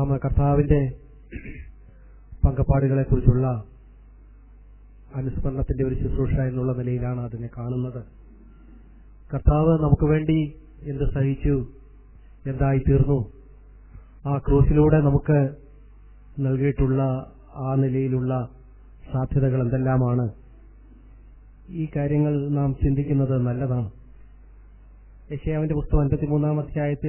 നാം കർത്താവിന്റെ പങ്കപ്പാടുകളെ കുറിച്ചുള്ള അനുസ്മരണത്തിന്റെ ഒരു ശുശ്രൂഷ എന്നുള്ള നിലയിലാണ് അതിനെ കാണുന്നത് കർത്താവ് നമുക്ക് വേണ്ടി എന്ത് സഹിച്ചു എന്തായി തീർന്നു ആ ക്രൂസിലൂടെ നമുക്ക് നൽകിയിട്ടുള്ള ആ നിലയിലുള്ള സാധ്യതകൾ എന്തെല്ലാമാണ് ഈ കാര്യങ്ങൾ നാം ചിന്തിക്കുന്നത് നല്ലതാണ് യശയാവിന്റെ പുസ്തകം അൻപത്തിമൂന്നാം അധ്യായത്തിൽ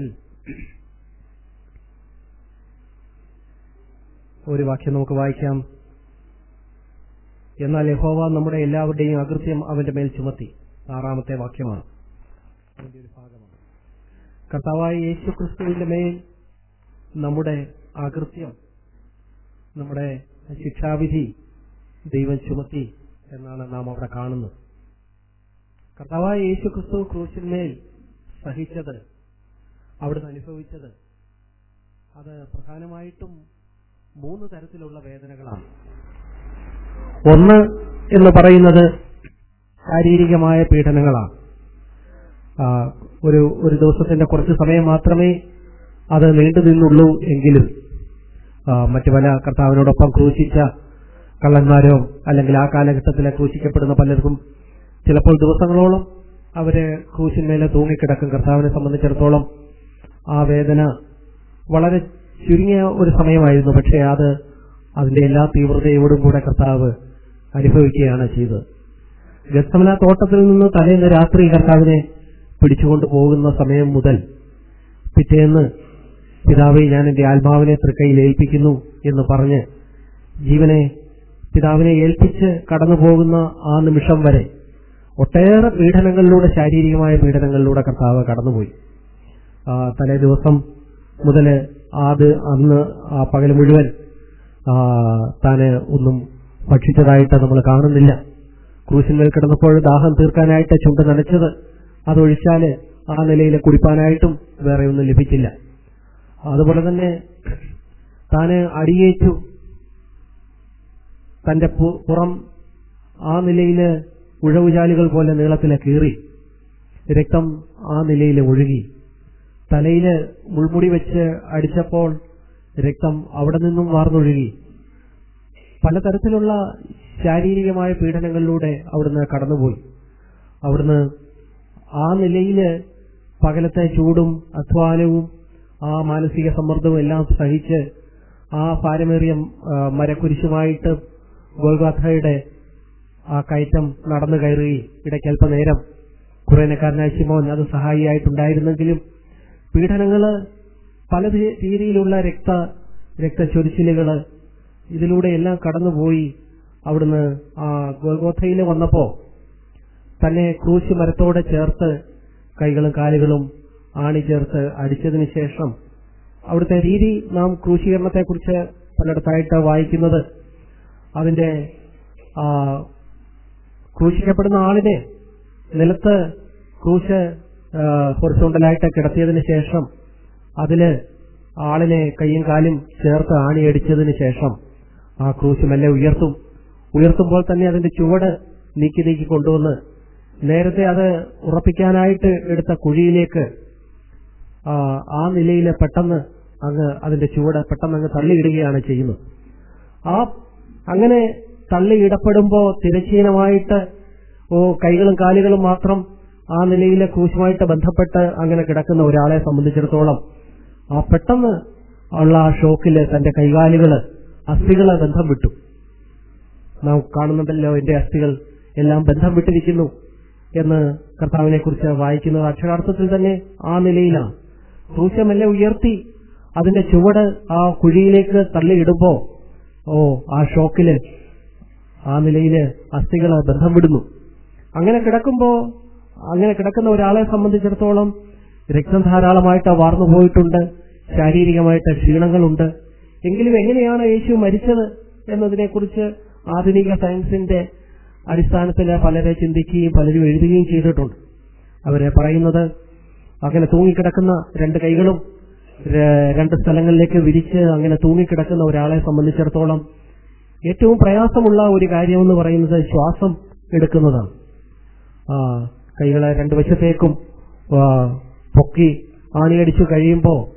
ഒരു വാക്യം നമുക്ക് വായിക്കാം എന്നാൽ യഹോവ നമ്മുടെ എല്ലാവരുടെയും അകൃത്യം അവന്റെ മേൽ ചുമത്തി ആറാമത്തെ വാക്യമാണ് അതിന്റെ ഒരു ഭാഗമാണ് കർത്താവായ യേശു ക്രിസ്തുവിന്റെ മേൽ നമ്മുടെ അകൃത്യം നമ്മുടെ ശിക്ഷാവിധി ദൈവം ചുമത്തി എന്നാണ് നാം അവിടെ കാണുന്നത് കർത്താവായ യേശു ക്രിസ്തു ക്രൂശിന്മേൽ സഹിച്ചത് അവിടുന്ന് അനുഭവിച്ചത് അത് പ്രധാനമായിട്ടും മൂന്ന് തരത്തിലുള്ള വേദനകളാണ് ഒന്ന് എന്ന് പറയുന്നത് ശാരീരികമായ പീഡനങ്ങളാണ് ആ, ഒരു ഒരു ദിവസത്തിന്റെ കുറച്ച് സമയം മാത്രമേ അത് നീണ്ടു നിന്നുള്ളൂ എങ്കിലും ആ, മറ്റു പല കർത്താവിനോടൊപ്പം ക്രൂശിച്ച കള്ളന്മാരോ അല്ലെങ്കിൽ ആ കാലഘട്ടത്തിലെ ക്രൂശിക്കപ്പെടുന്ന പലർക്കും ചിലപ്പോൾ ദിവസങ്ങളോളം അവര് ക്രൂശിന്മേലെ തൂങ്ങിക്കിടക്കും കർത്താവിനെ സംബന്ധിച്ചിടത്തോളം ആ വേദന വളരെ ചുരുങ്ങിയ ഒരു സമയമായിരുന്നു പക്ഷേ അത് അതിന്റെ എല്ലാ തീവ്രതയോടും കൂടെ കർത്താവ് അനുഭവിക്കുകയാണ് ചെയ്തത് ഗസ്തമന തോട്ടത്തിൽ നിന്ന് തലേന്ന് രാത്രി കർത്താവിനെ പിടിച്ചുകൊണ്ട് പോകുന്ന സമയം മുതൽ പിറ്റേന്ന് പിതാവെ ഞാൻ എന്റെ ആത്മാവിനെ തൃക്കൈയിൽ ഏൽപ്പിക്കുന്നു എന്ന് പറഞ്ഞ് ജീവനെ പിതാവിനെ ഏൽപ്പിച്ച് കടന്നു പോകുന്ന ആ നിമിഷം വരെ ഒട്ടേറെ പീഡനങ്ങളിലൂടെ ശാരീരികമായ പീഡനങ്ങളിലൂടെ കർത്താവ് കടന്നുപോയി ആ, തലേ ദിവസം മുതൽ അത് അന്ന് ആ പകൽ മുഴുവൻ ആ, താന് ഒന്നും ഭക്ഷിച്ചതായിട്ട് നമ്മൾ കാണുന്നില്ല ക്രൂശിന്മേൽ കിടന്നപ്പോൾ ദാഹം തീർക്കാനായിട്ട് ചുണ്ട് നനച്ചത് അതൊഴിച്ചാല് ആ നിലയിൽ കുടിപ്പാനായിട്ടും വേറെ ഒന്നും ലഭിച്ചില്ല അതുപോലെ തന്നെ താന് അടിയേറ്റു തന്റെ പു- പുറം ആ നിലയിൽ ഉഴവുചാലുകൾ പോലെ നീളത്തിലെ കീറി രക്തം ആ നിലയിൽ ഒഴുകി തലയില് മുൾമുടി വെച്ച് അടിച്ചപ്പോൾ രക്തം അവിടെ നിന്നും വാർന്നൊഴുകി പലതരത്തിലുള്ള ശാരീരികമായ പീഡനങ്ങളിലൂടെ അവിടുന്ന് കടന്നുപോയി അവിടുന്ന് ആ നിലയില് പകലത്തെ ചൂടും അധ്വാനവും ആ മാനസിക സമ്മർദ്ദവും എല്ലാം സഹിച്ച് ആ ഭാരമേറിയ ആ, മരക്കുരിശുമായിട്ട് ഗോൽഗാഥയുടെ ആ കയറ്റം നടന്നു കയറുകയും ഇടയ്ക്ക് അല്പനേരം കുറേനക്കാരനായ ശിമോൻ അത് സഹായിയായിട്ടുണ്ടായിരുന്നെങ്കിലും പീഡനങ്ങള് പല രീ- രീതിയിലുള്ള രക്ത രക്തചൊരിച്ചിലുകള് ഇതിലൂടെ എല്ലാം കടന്നുപോയി അവിടുന്ന് ആ ഗോൽഗോഥയിൽ വന്നപ്പോ തന്നെ ക്രൂശ് മരത്തോടെ ചേർത്ത് കൈകളും കാലുകളും ആണി ചേർത്ത് അടിച്ചതിന് ശേഷം അവിടുത്തെ രീതി നാം ക്രൂശീകരണത്തെക്കുറിച്ച് പലയിടത്തായിട്ട് വായിക്കുന്നത് അതിന്റെ ആ, ക്രൂശിക്കപ്പെടുന്ന ആളിനെ നിലത്ത് ക്രൂശ് ഹൊറിസോണ്ടലായിട്ട് കിടത്തിയതിന് ശേഷം അതില് ആളിനെ കൈയും കാലും ചേർത്ത് ആണിയടിച്ചതിന് ശേഷം ആ ക്രൂശ് മെല്ലെ ഉയർത്തും ഉയർത്തുമ്പോൾ തന്നെ അതിന്റെ ചുവട് നീക്കി നീക്കി കൊണ്ടുവന്ന് നേരത്തെ അത് ഉറപ്പിക്കാനായിട്ട് എടുത്ത കുഴിയിലേക്ക് ആ, ആ നിലയിൽ പെട്ടെന്ന് അങ്ങ് അതിന്റെ ചുവട് പെട്ടെന്ന് അങ്ങ് തള്ളിയിടുകയാണ് ചെയ്യുന്നത് ആ അങ്ങനെ തള്ളിയിടപ്പെടുമ്പോ തിരച്ചീനമായിട്ട് ഓ കൈകളും കാലുകളും മാത്രം ആ നിലയിലെ ക്രൂശുമായിട്ട് ബന്ധപ്പെട്ട് അങ്ങനെ കിടക്കുന്ന ഒരാളെ സംബന്ധിച്ചിടത്തോളം ആ പെട്ടെന്ന് ഉള്ള ആ ഷോക്കില് തന്റെ കൈകാലുകള് അസ്ഥികളെ ബന്ധം വിട്ടു നാം കാണുന്നുണ്ടല്ലോ എന്റെ അസ്ഥികൾ എല്ലാം ബന്ധം വിട്ടിരിക്കുന്നു എന്ന് കർത്താവിനെ കുറിച്ച് വായിക്കുന്നത് അക്ഷരാർത്ഥത്തിൽ തന്നെ ആ നിലയിലാണ് ക്രൂശമെല്ലാം ഉയർത്തി അതിന്റെ ചുവട് ആ കുഴിയിലേക്ക് തള്ളിയിടുമ്പോ ഓ ആ ഷോക്കില് ആ നിലയില് അസ്ഥികള് ബന്ധം വിടുന്നു അങ്ങനെ കിടക്കുമ്പോ അങ്ങനെ കിടക്കുന്ന ഒരാളെ സംബന്ധിച്ചിടത്തോളം രക്തം ധാരാളമായിട്ട് വാർന്നു പോയിട്ടുണ്ട് ശാരീരികമായിട്ട് ക്ഷീണങ്ങളുണ്ട് എങ്കിലും എങ്ങനെയാണ് യേശു മരിച്ചത് എന്നതിനെക്കുറിച്ച് ആധുനിക സയൻസിന്റെ അടിസ്ഥാനത്തിൽ പലരെ ചിന്തിക്കുകയും പലരും എഴുതുകയും ചെയ്തിട്ടുണ്ട് അവരെ പറയുന്നത് അങ്ങനെ തൂങ്ങിക്കിടക്കുന്ന രണ്ട് കൈകളും ര- രണ്ട് സ്ഥലങ്ങളിലേക്ക് വിരിച്ച് അങ്ങനെ തൂങ്ങിക്കിടക്കുന്ന ഒരാളെ സംബന്ധിച്ചിടത്തോളം ഏറ്റവും പ്രയാസമുള്ള ഒരു കാര്യമെന്ന് പറയുന്നത് ശ്വാസം എടുക്കുന്നതാണ് ആ, കൈകളെ രണ്ട് വശത്തേക്കും ആ, പൊക്കി ആണിയടിച്ചു കഴിയുമ്പോൾ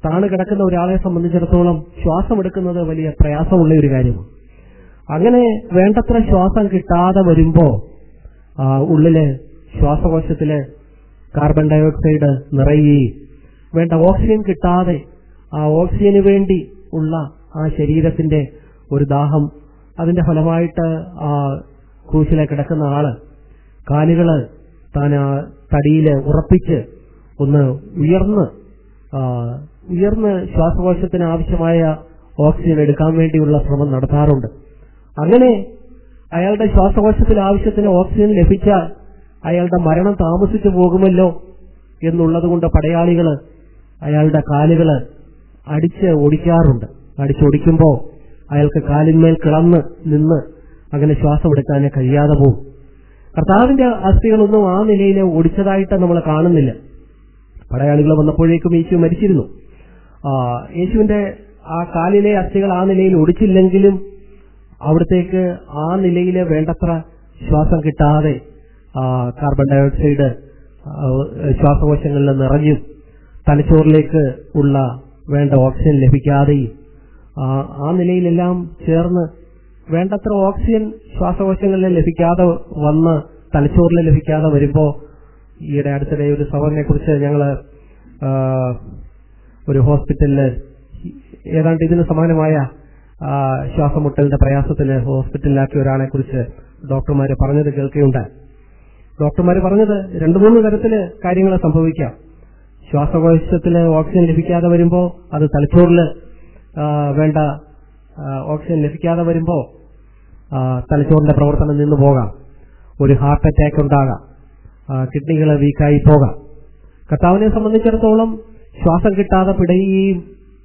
താണ് കിടക്കുന്ന ഒരാളെ സംബന്ധിച്ചിടത്തോളം ശ്വാസം എടുക്കുന്നത് വലിയ പ്രയാസമുള്ള ഒരു കാര്യമാണ് അങ്ങനെ വേണ്ടത്ര ശ്വാസം കിട്ടാതെ വരുമ്പോ ആ, ഉള്ളില് ശ്വാസകോശത്തില് കാർബൺ ഡയോക്സൈഡ് നിറയുകയും വേണ്ട ഓക്സിജൻ കിട്ടാതെ ആ ഓക്സിജന് വേണ്ടി ഉള്ള ആ ശരീരത്തിന്റെ ഒരു ദാഹം അതിന്റെ ഫലമായിട്ട് ആ ക്രൂശിലെ കിടക്കുന്ന ആള് കാലുകള് താൻ ആ തടിയില് ഉറപ്പിച്ച് ഒന്ന് ഉയർന്ന് ആ, ഉയർന്ന് ശ്വാസകോശത്തിന് ആവശ്യമായ ഓക്സിജൻ എടുക്കാൻ വേണ്ടിയുള്ള ശ്രമം നടത്താറുണ്ട് അങ്ങനെ അയാളുടെ ശ്വാസകോശത്തിൽ ആവശ്യത്തിന് ഓക്സിജൻ ലഭിച്ചാൽ അയാളുടെ മരണം താമസിച്ചു പോകുമല്ലോ എന്നുള്ളത് കൊണ്ട് പടയാളികള് അയാളുടെ കാലുകള് അടിച്ച് ഓടിക്കാറുണ്ട് അടിച്ചൊടിക്കുമ്പോ അയാൾക്ക് കാലിന്മേൽ കിളന്ന് നിന്ന് അങ്ങനെ ശ്വാസം എടുക്കാൻ കഴിയാതെ പോകും കർത്താവിന്റെ അസ്ഥികളൊന്നും ആ നിലയിൽ ഓടിച്ചതായിട്ട് നമ്മൾ കാണുന്നില്ല പടയാളികൾ വന്നപ്പോഴേക്കും യേശു മരിച്ചിരുന്നു ആ, യേശുവിന്റെ ആ കാലിലെ അസ്ഥികൾ ആ നിലയിൽ ഒടിച്ചില്ലെങ്കിലും അവിടത്തേക്ക് ആ നിലയിൽ വേണ്ടത്ര ശ്വാസം കിട്ടാതെ ആ, കാർബൺ ഡയോക്സൈഡ് ആ, ശ്വാസകോശങ്ങളിൽ നിറഞ്ഞും തലച്ചോറിലേക്ക് ഉള്ള വേണ്ട ഓക്സിജൻ ലഭിക്കാതെയും ആ, ആ നിലയിലെല്ലാം ചേർന്ന് വേണ്ടത്ര ഓക്സിജൻ ശ്വാസകോശങ്ങളിൽ ലഭിക്കാതെ വന്ന് തലച്ചോറിൽ ലഭിക്കാതെ വരുമ്പോ ഈയിടെ അടുത്തിടെ ഒരു സഹോദരനെ കുറിച്ച് ഞങ്ങള് ആ, ഒരു ഹോസ്പിറ്റലില് ഏതാണ്ട് ഇതിന് സമാനമായ ആ, ശ്വാസമുട്ടലിന്റെ പ്രയാസത്തിന് ഹോസ്പിറ്റലിലാക്കിയ ഒരാളെ കുറിച്ച് ഡോക്ടർമാര് പറഞ്ഞത് കേൾക്കുകയുണ്ടായി ഡോക്ടർമാര് പറഞ്ഞത് രണ്ടു മൂന്ന് തരത്തില് കാര്യങ്ങൾ സംഭവിക്കാം ശ്വാസകോശത്തില് ഓക്സിജൻ ലഭിക്കാതെ വരുമ്പോ അത് തലച്ചോറില് ആ, വേണ്ട ആ, ഓക്സിജൻ ലഭിക്കാതെ വരുമ്പോ ആ, തലച്ചോറിന്റെ പ്രവർത്തനം നിന്നു പോകാം ഒരു ഹാർട്ട് അറ്റാക്ക് ഉണ്ടാകാം കിഡ്നികൾ വീക്കായി പോകാം കർത്താവിനെ സംബന്ധിച്ചിടത്തോളം ശ്വാസം കിട്ടാതെ പിടയുകയും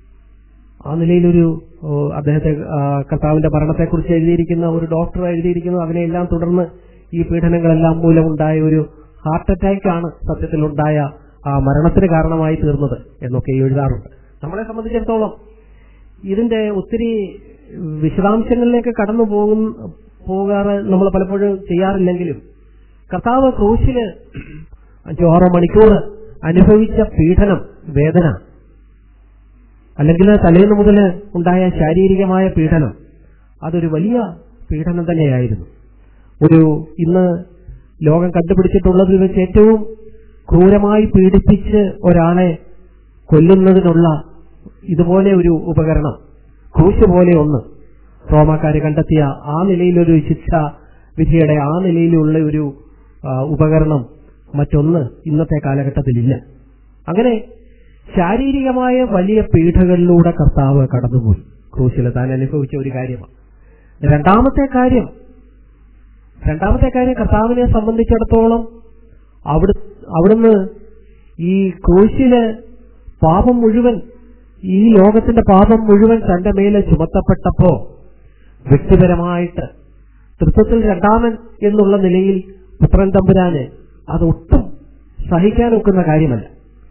ആ നിലയിലൊരു ഓ, അദ്ദേഹത്തെ ആ, കർത്താവിന്റെ മരണത്തെക്കുറിച്ച് എഴുതിയിരിക്കുന്ന ഒരു ഡോക്ടർ എഴുതിയിരിക്കുന്നു അതിനെല്ലാം തുടർന്ന് ഈ പീഡനങ്ങളെല്ലാം മൂലമുണ്ടായ ഒരു ഹാർട്ട് അറ്റാക്ക് ആണ് സത്യത്തിലുണ്ടായ ആ മരണത്തിന് കാരണമായി തീർന്നത് എന്നൊക്കെ എഴുതാറുണ്ട് നമ്മളെ സംബന്ധിച്ചിടത്തോളം ഇതിന്റെ ഒത്തിരി വിശദാംശങ്ങളിലേക്ക് കടന്നു പോകും പോകാറ് നമ്മൾ പലപ്പോഴും ചെയ്യാറില്ലെങ്കിലും കർത്താവ് ക്രൂശില് അഞ്ചോ ആറോ മണിക്കൂർ അനുഭവിച്ച പീഡനം വേദന അല്ലെങ്കിൽ തലേന്ന് മുതൽ ഉണ്ടായ ശാരീരികമായ പീഡനം അതൊരു വലിയ പീഡനം തന്നെയായിരുന്നു ഒരു ഇന്ന് ലോകം കണ്ടുപിടിച്ചിട്ടുള്ളതിൽ വെച്ച് ഏറ്റവും ക്രൂരമായി പീഡിപ്പിച്ച് ഒരാളെ കൊല്ലുന്നതിനുള്ള ഇതുപോലെ ഒരു ഉപകരണം ക്രൂശ് പോലെ ഒന്ന് റോമാക്കാര് കണ്ടെത്തിയ ആ നിലയിലൊരു ശിക്ഷ വിധിയുടെ ആ നിലയിലുള്ള ഒരു ആ, ഉപകരണം മറ്റൊന്ന് ഇന്നത്തെ കാലഘട്ടത്തിലില്ല അങ്ങനെ ശാരീരികമായ വലിയ പീഠകളിലൂടെ കർത്താവ് കടന്നുപോയി ക്രൂശിൽ താൻ അനുഭവിച്ച ഒരു കാര്യമാണ് രണ്ടാമത്തെ കാര്യം രണ്ടാമത്തെ കാര്യം കർത്താവിനെ സംബന്ധിച്ചിടത്തോളം അവിടെ അവിടുന്ന് ഈ ക്രൂശില് പാപം മുഴുവൻ ഈ ലോകത്തിന്റെ പാപം മുഴുവൻ തന്റെ മേലെ ചുമത്തപ്പെട്ടപ്പോ വ്യക്തിപരമായിട്ട് തൃത്വത്തിൽ രണ്ടാമൻ എന്നുള്ള നിലയിൽ പുത്രൻ തമ്പുരാന് അതൊട്ടും സഹിക്കാൻ ഒക്കുന്ന കാര്യമല്ല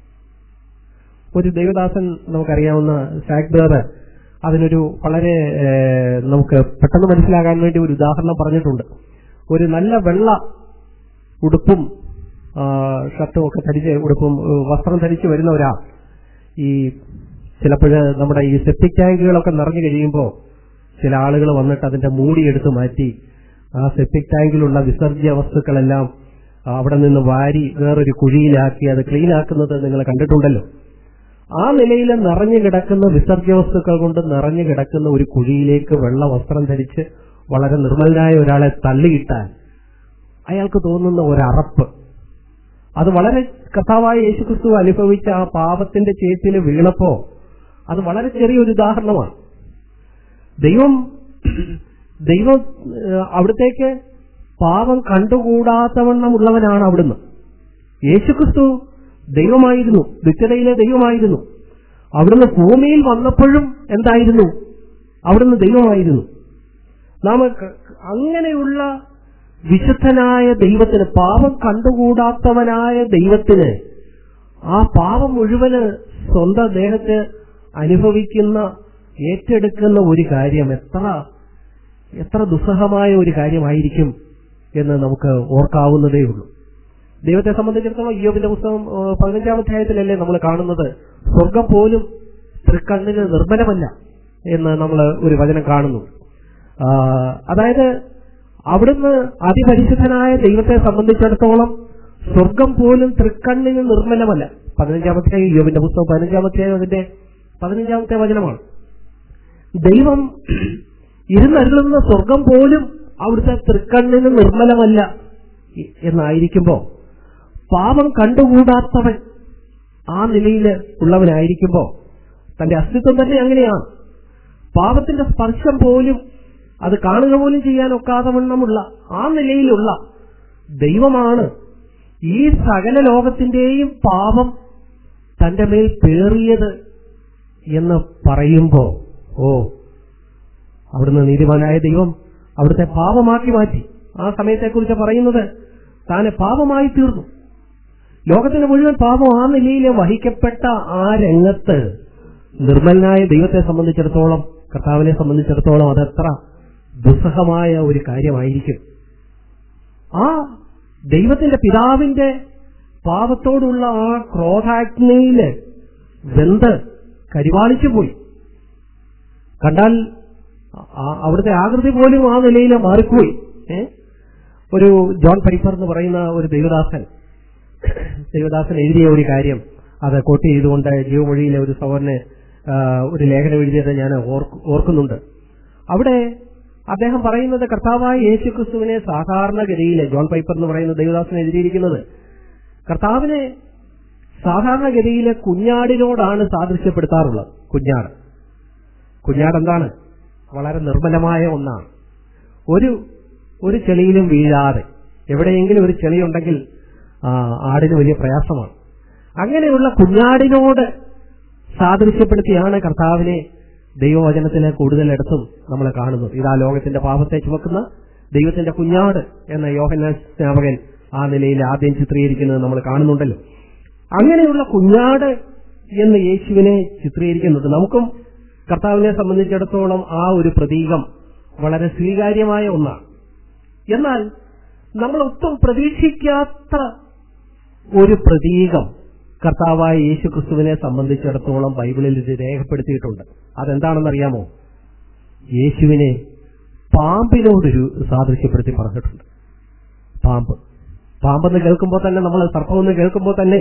ഒരു ദേവദാസൻ നമുക്കറിയാവുന്ന സാഗ്ബേർ അതിനൊരു വളരെ ഏഹ്, നമുക്ക് പെട്ടെന്ന് മനസ്സിലാകാൻ വേണ്ടി ഒരു ഉദാഹരണം പറഞ്ഞിട്ടുണ്ട് ഒരു നല്ല വെള്ള ഉടുപ്പും ആ, ഷർട്ടും ഒക്കെ ധരിച്ച് ഉടുപ്പും ഏഹ്, വസ്ത്രം ധരിച്ച് വരുന്ന ഒരാൾ ഈ ചിലപ്പോഴ് നമ്മുടെ ഈ സെപ്റ്റിക് ടാങ്കുകളൊക്കെ നിറഞ്ഞു കഴിയുമ്പോൾ ചില ആളുകൾ വന്നിട്ട് അതിന്റെ മൂടി എടുത്ത് മാറ്റി ആ സെപ്റ്റിക് ടാങ്കിലുള്ള വിസർജ്യ വസ്തുക്കളെല്ലാം അവിടെ നിന്ന് വാരി വേറൊരു കുഴിയിലാക്കി അത് ക്ലീൻ ആക്കുന്നത് നിങ്ങൾ കണ്ടിട്ടുണ്ടല്ലോ ആ നിലയിൽ നിറഞ്ഞു കിടക്കുന്ന വിസർജ്യ വസ്തുക്കൾ കൊണ്ട് നിറഞ്ഞു കിടക്കുന്ന ഒരു കുഴിയിലേക്ക് വെള്ള വസ്ത്രം ധരിച്ച് വളരെ നിർമ്മലനായ ഒരാളെ തള്ളിയിട്ടാൽ അയാൾക്ക് തോന്നുന്ന ഒരറപ്പ് അത് വളരെ കഥാവായ യേശുക്രിസ്തു അനുഭവിച്ച ആ പാപത്തിന്റെ ചേറ്റിൽ വീണപ്പോ അത് വളരെ ചെറിയൊരു ഉദാഹരണമാണ് ദൈവം ദൈവം ഏഹ്, അവിടത്തേക്ക് പാപം കണ്ടുകൂടാത്തവണ്ണം ഉള്ളവനാണ് അവിടുന്ന് യേശുക്രിസ്തു ദൈവമായിരുന്നു ദുഃഖതയിലെ ദൈവമായിരുന്നു അവിടുന്ന് ഭൂമിയിൽ വന്നപ്പോഴും എന്തായിരുന്നു അവിടുന്ന് ദൈവമായിരുന്നു നാം ക- അങ്ങനെയുള്ള വിശുദ്ധനായ ദൈവത്തിന് പാപം കണ്ടുകൂടാത്തവനായ ദൈവത്തിന് ആ പാപം മുഴുവന് സ്വന്തം ദേഹത്ത് അനുഭവിക്കുന്ന ഏറ്റെടുക്കുന്ന ഒരു കാര്യം എത്ര എത്ര ദുസ്സഹമായ ഒരു കാര്യമായിരിക്കും എന്ന് നമുക്ക് ഓർക്കാവുന്നതേ ഉള്ളൂ ദൈവത്തെ സംബന്ധിച്ചിടത്തോളം യോബിന്റെ പുസ്തകം ഏഹ്, പതിനഞ്ചാം അധ്യായത്തിലല്ലേ നമ്മൾ കാണുന്നത് സ്വർഗം പോലും തൃക്കണ്ണിന് നിർമ്മലമല്ല എന്ന് നമ്മൾ ഒരു വചനം കാണുന്നു ആ, അതായത് അവിടുന്ന് അതിപരിശുദ്ധനായ ദൈവത്തെ സംബന്ധിച്ചിടത്തോളം സ്വർഗം പോലും തൃക്കണ്ണിന് നിർമ്മലമല്ല പതിനഞ്ചാമത്തെ യോബിന്റെ പുസ്തകം പതിനഞ്ചാമത്തെ അതിന്റെ പതിനഞ്ചാമത്തെ വചനമാണ് ദൈവം ഇരുന്നരുളുന്ന സ്വർഗം പോലും അവിടുത്തെ തൃക്കണ്ണിന് നിർമ്മലമല്ല എ- എന്നായിരിക്കുമ്പോ പാപം കണ്ടുകൂടാത്തവൻ ആ നിലയിൽ ഉള്ളവനായിരിക്കുമ്പോ തന്റെ അസ്തിത്വം തന്നെ അങ്ങനെയാണ് പാപത്തിന്റെ സ്പർശം പോലും അത് കാണുക പോലും ചെയ്യാൻ ഒക്കാതെ വണ്ണമുള്ള ആ നിലയിലുള്ള ദൈവമാണ് ഈ സകല ലോകത്തിന്റെയും പാപം തന്റെ മേൽ പേറിയത് എന്ന് പറയുമ്പോ ഓ അവിടുന്ന് നീതിമാനായ ദൈവം അവിടുത്തെ പാപമാക്കി മാറ്റി ആ സമയത്തെക്കുറിച്ച് പറയുന്നത് താനെ പാപമായി തീർന്നു ലോകത്തിന് മുഴുവൻ പാപം ആ നിലയിൽ വഹിക്കപ്പെട്ട ആ രംഗത്ത് നിർമ്മലനായ ദൈവത്തെ സംബന്ധിച്ചിടത്തോളം കർത്താവിനെ സംബന്ധിച്ചിടത്തോളം അതെത്ര ദുസ്സഹമായ ഒരു കാര്യമായിരിക്കും ആ ദൈവത്തിന്റെ പിതാവിന്റെ പാപത്തോടുള്ള ആ ക്രോധാഗ്നിയില് വെന്ത് കരിവാളിച്ചു പോയി കണ്ടാൽ ആ- അവിടുത്തെ ആകൃതി പോലും ആ നിലയിൽ മാറിപ്പോയി ഏ? ഒരു ജോൺ പരിഫർ എന്ന് പറയുന്ന ഒരു ദൈവദാസൻ ദൈവദാസൻ എഴുതിയ ഒരു കാര്യം അത് കോട്ട് ചെയ്തുകൊണ്ട് ജീവമൊഴിയിലെ ഒരു സവർന് ഒരു ലേഖനം എഴുതിയത് ഞാൻ ഓർക്ക്- ഓർക്കുന്നുണ്ട് അവിടെ അദ്ദേഹം പറയുന്നത് കർത്താവായ യേശു ക്രിസ്തുവിനെ സാധാരണഗതിയിൽ ജോൺ പൈപ്പർ എന്ന് പറയുന്ന ദൈവദാസൻ എഴുതിയിരിക്കുന്നത് കർത്താവിനെ സാധാരണഗതിയിൽ കുഞ്ഞാടിനോടാണ് സാദൃശ്യപ്പെടുത്താറുള്ളത് കുഞ്ഞാട് കുഞ്ഞാട് എന്താണ് വളരെ നിർമ്മലമായ ഒന്നാണ് ഒരു ഒരു ചെളിയിലും വീഴാതെ എവിടെയെങ്കിലും ഒരു ചെളിയുണ്ടെങ്കിൽ ആ, ആടിന് വലിയ പ്രയാസമാണ് അങ്ങനെയുള്ള കുഞ്ഞാടിനോട് സാദൃശ്യപ്പെടുത്തിയാണ് കർത്താവിനെ ദൈവവചനത്തിന് കൂടുതലിടത്തും നമ്മൾ കാണുന്നത് ഇതാ ലോകത്തിന്റെ പാപത്തെ ചുമക്കുന്ന ദൈവത്തിന്റെ കുഞ്ഞാട് എന്ന യോഹന്ന സ്നാപകൻ ആ നിലയിൽ ആദ്യം ചിത്രീകരിക്കുന്നത് നമ്മൾ കാണുന്നുണ്ടല്ലോ അങ്ങനെയുള്ള കുഞ്ഞാട് എന്ന് യേശുവിനെ ചിത്രീകരിക്കുന്നുണ്ട് നമുക്കും കർത്താവിനെ സംബന്ധിച്ചിടത്തോളം ആ ഒരു പ്രതീകം വളരെ സ്വീകാര്യമായ ഒന്നാണ് എന്നാൽ നമ്മൾ ഒട്ടും പ്രതീക്ഷിക്കാത്ത ഒരു പ്രതീകം കർത്താവായ യേശു ക്രിസ്തുവിനെ സംബന്ധിച്ചിടത്തോളം ബൈബിളിൽ ഇത് രേഖപ്പെടുത്തിയിട്ടുണ്ട് അതെന്താണെന്നറിയാമോ യേശുവിനെ പാമ്പിനോടൊരു സാദൃശ്യപ്പെടുത്തി പറഞ്ഞിട്ടുണ്ട് പാമ്പ് പാമ്പെന്ന് കേൾക്കുമ്പോൾ തന്നെ നമ്മൾ സർപ്പമെന്ന് കേൾക്കുമ്പോൾ തന്നെ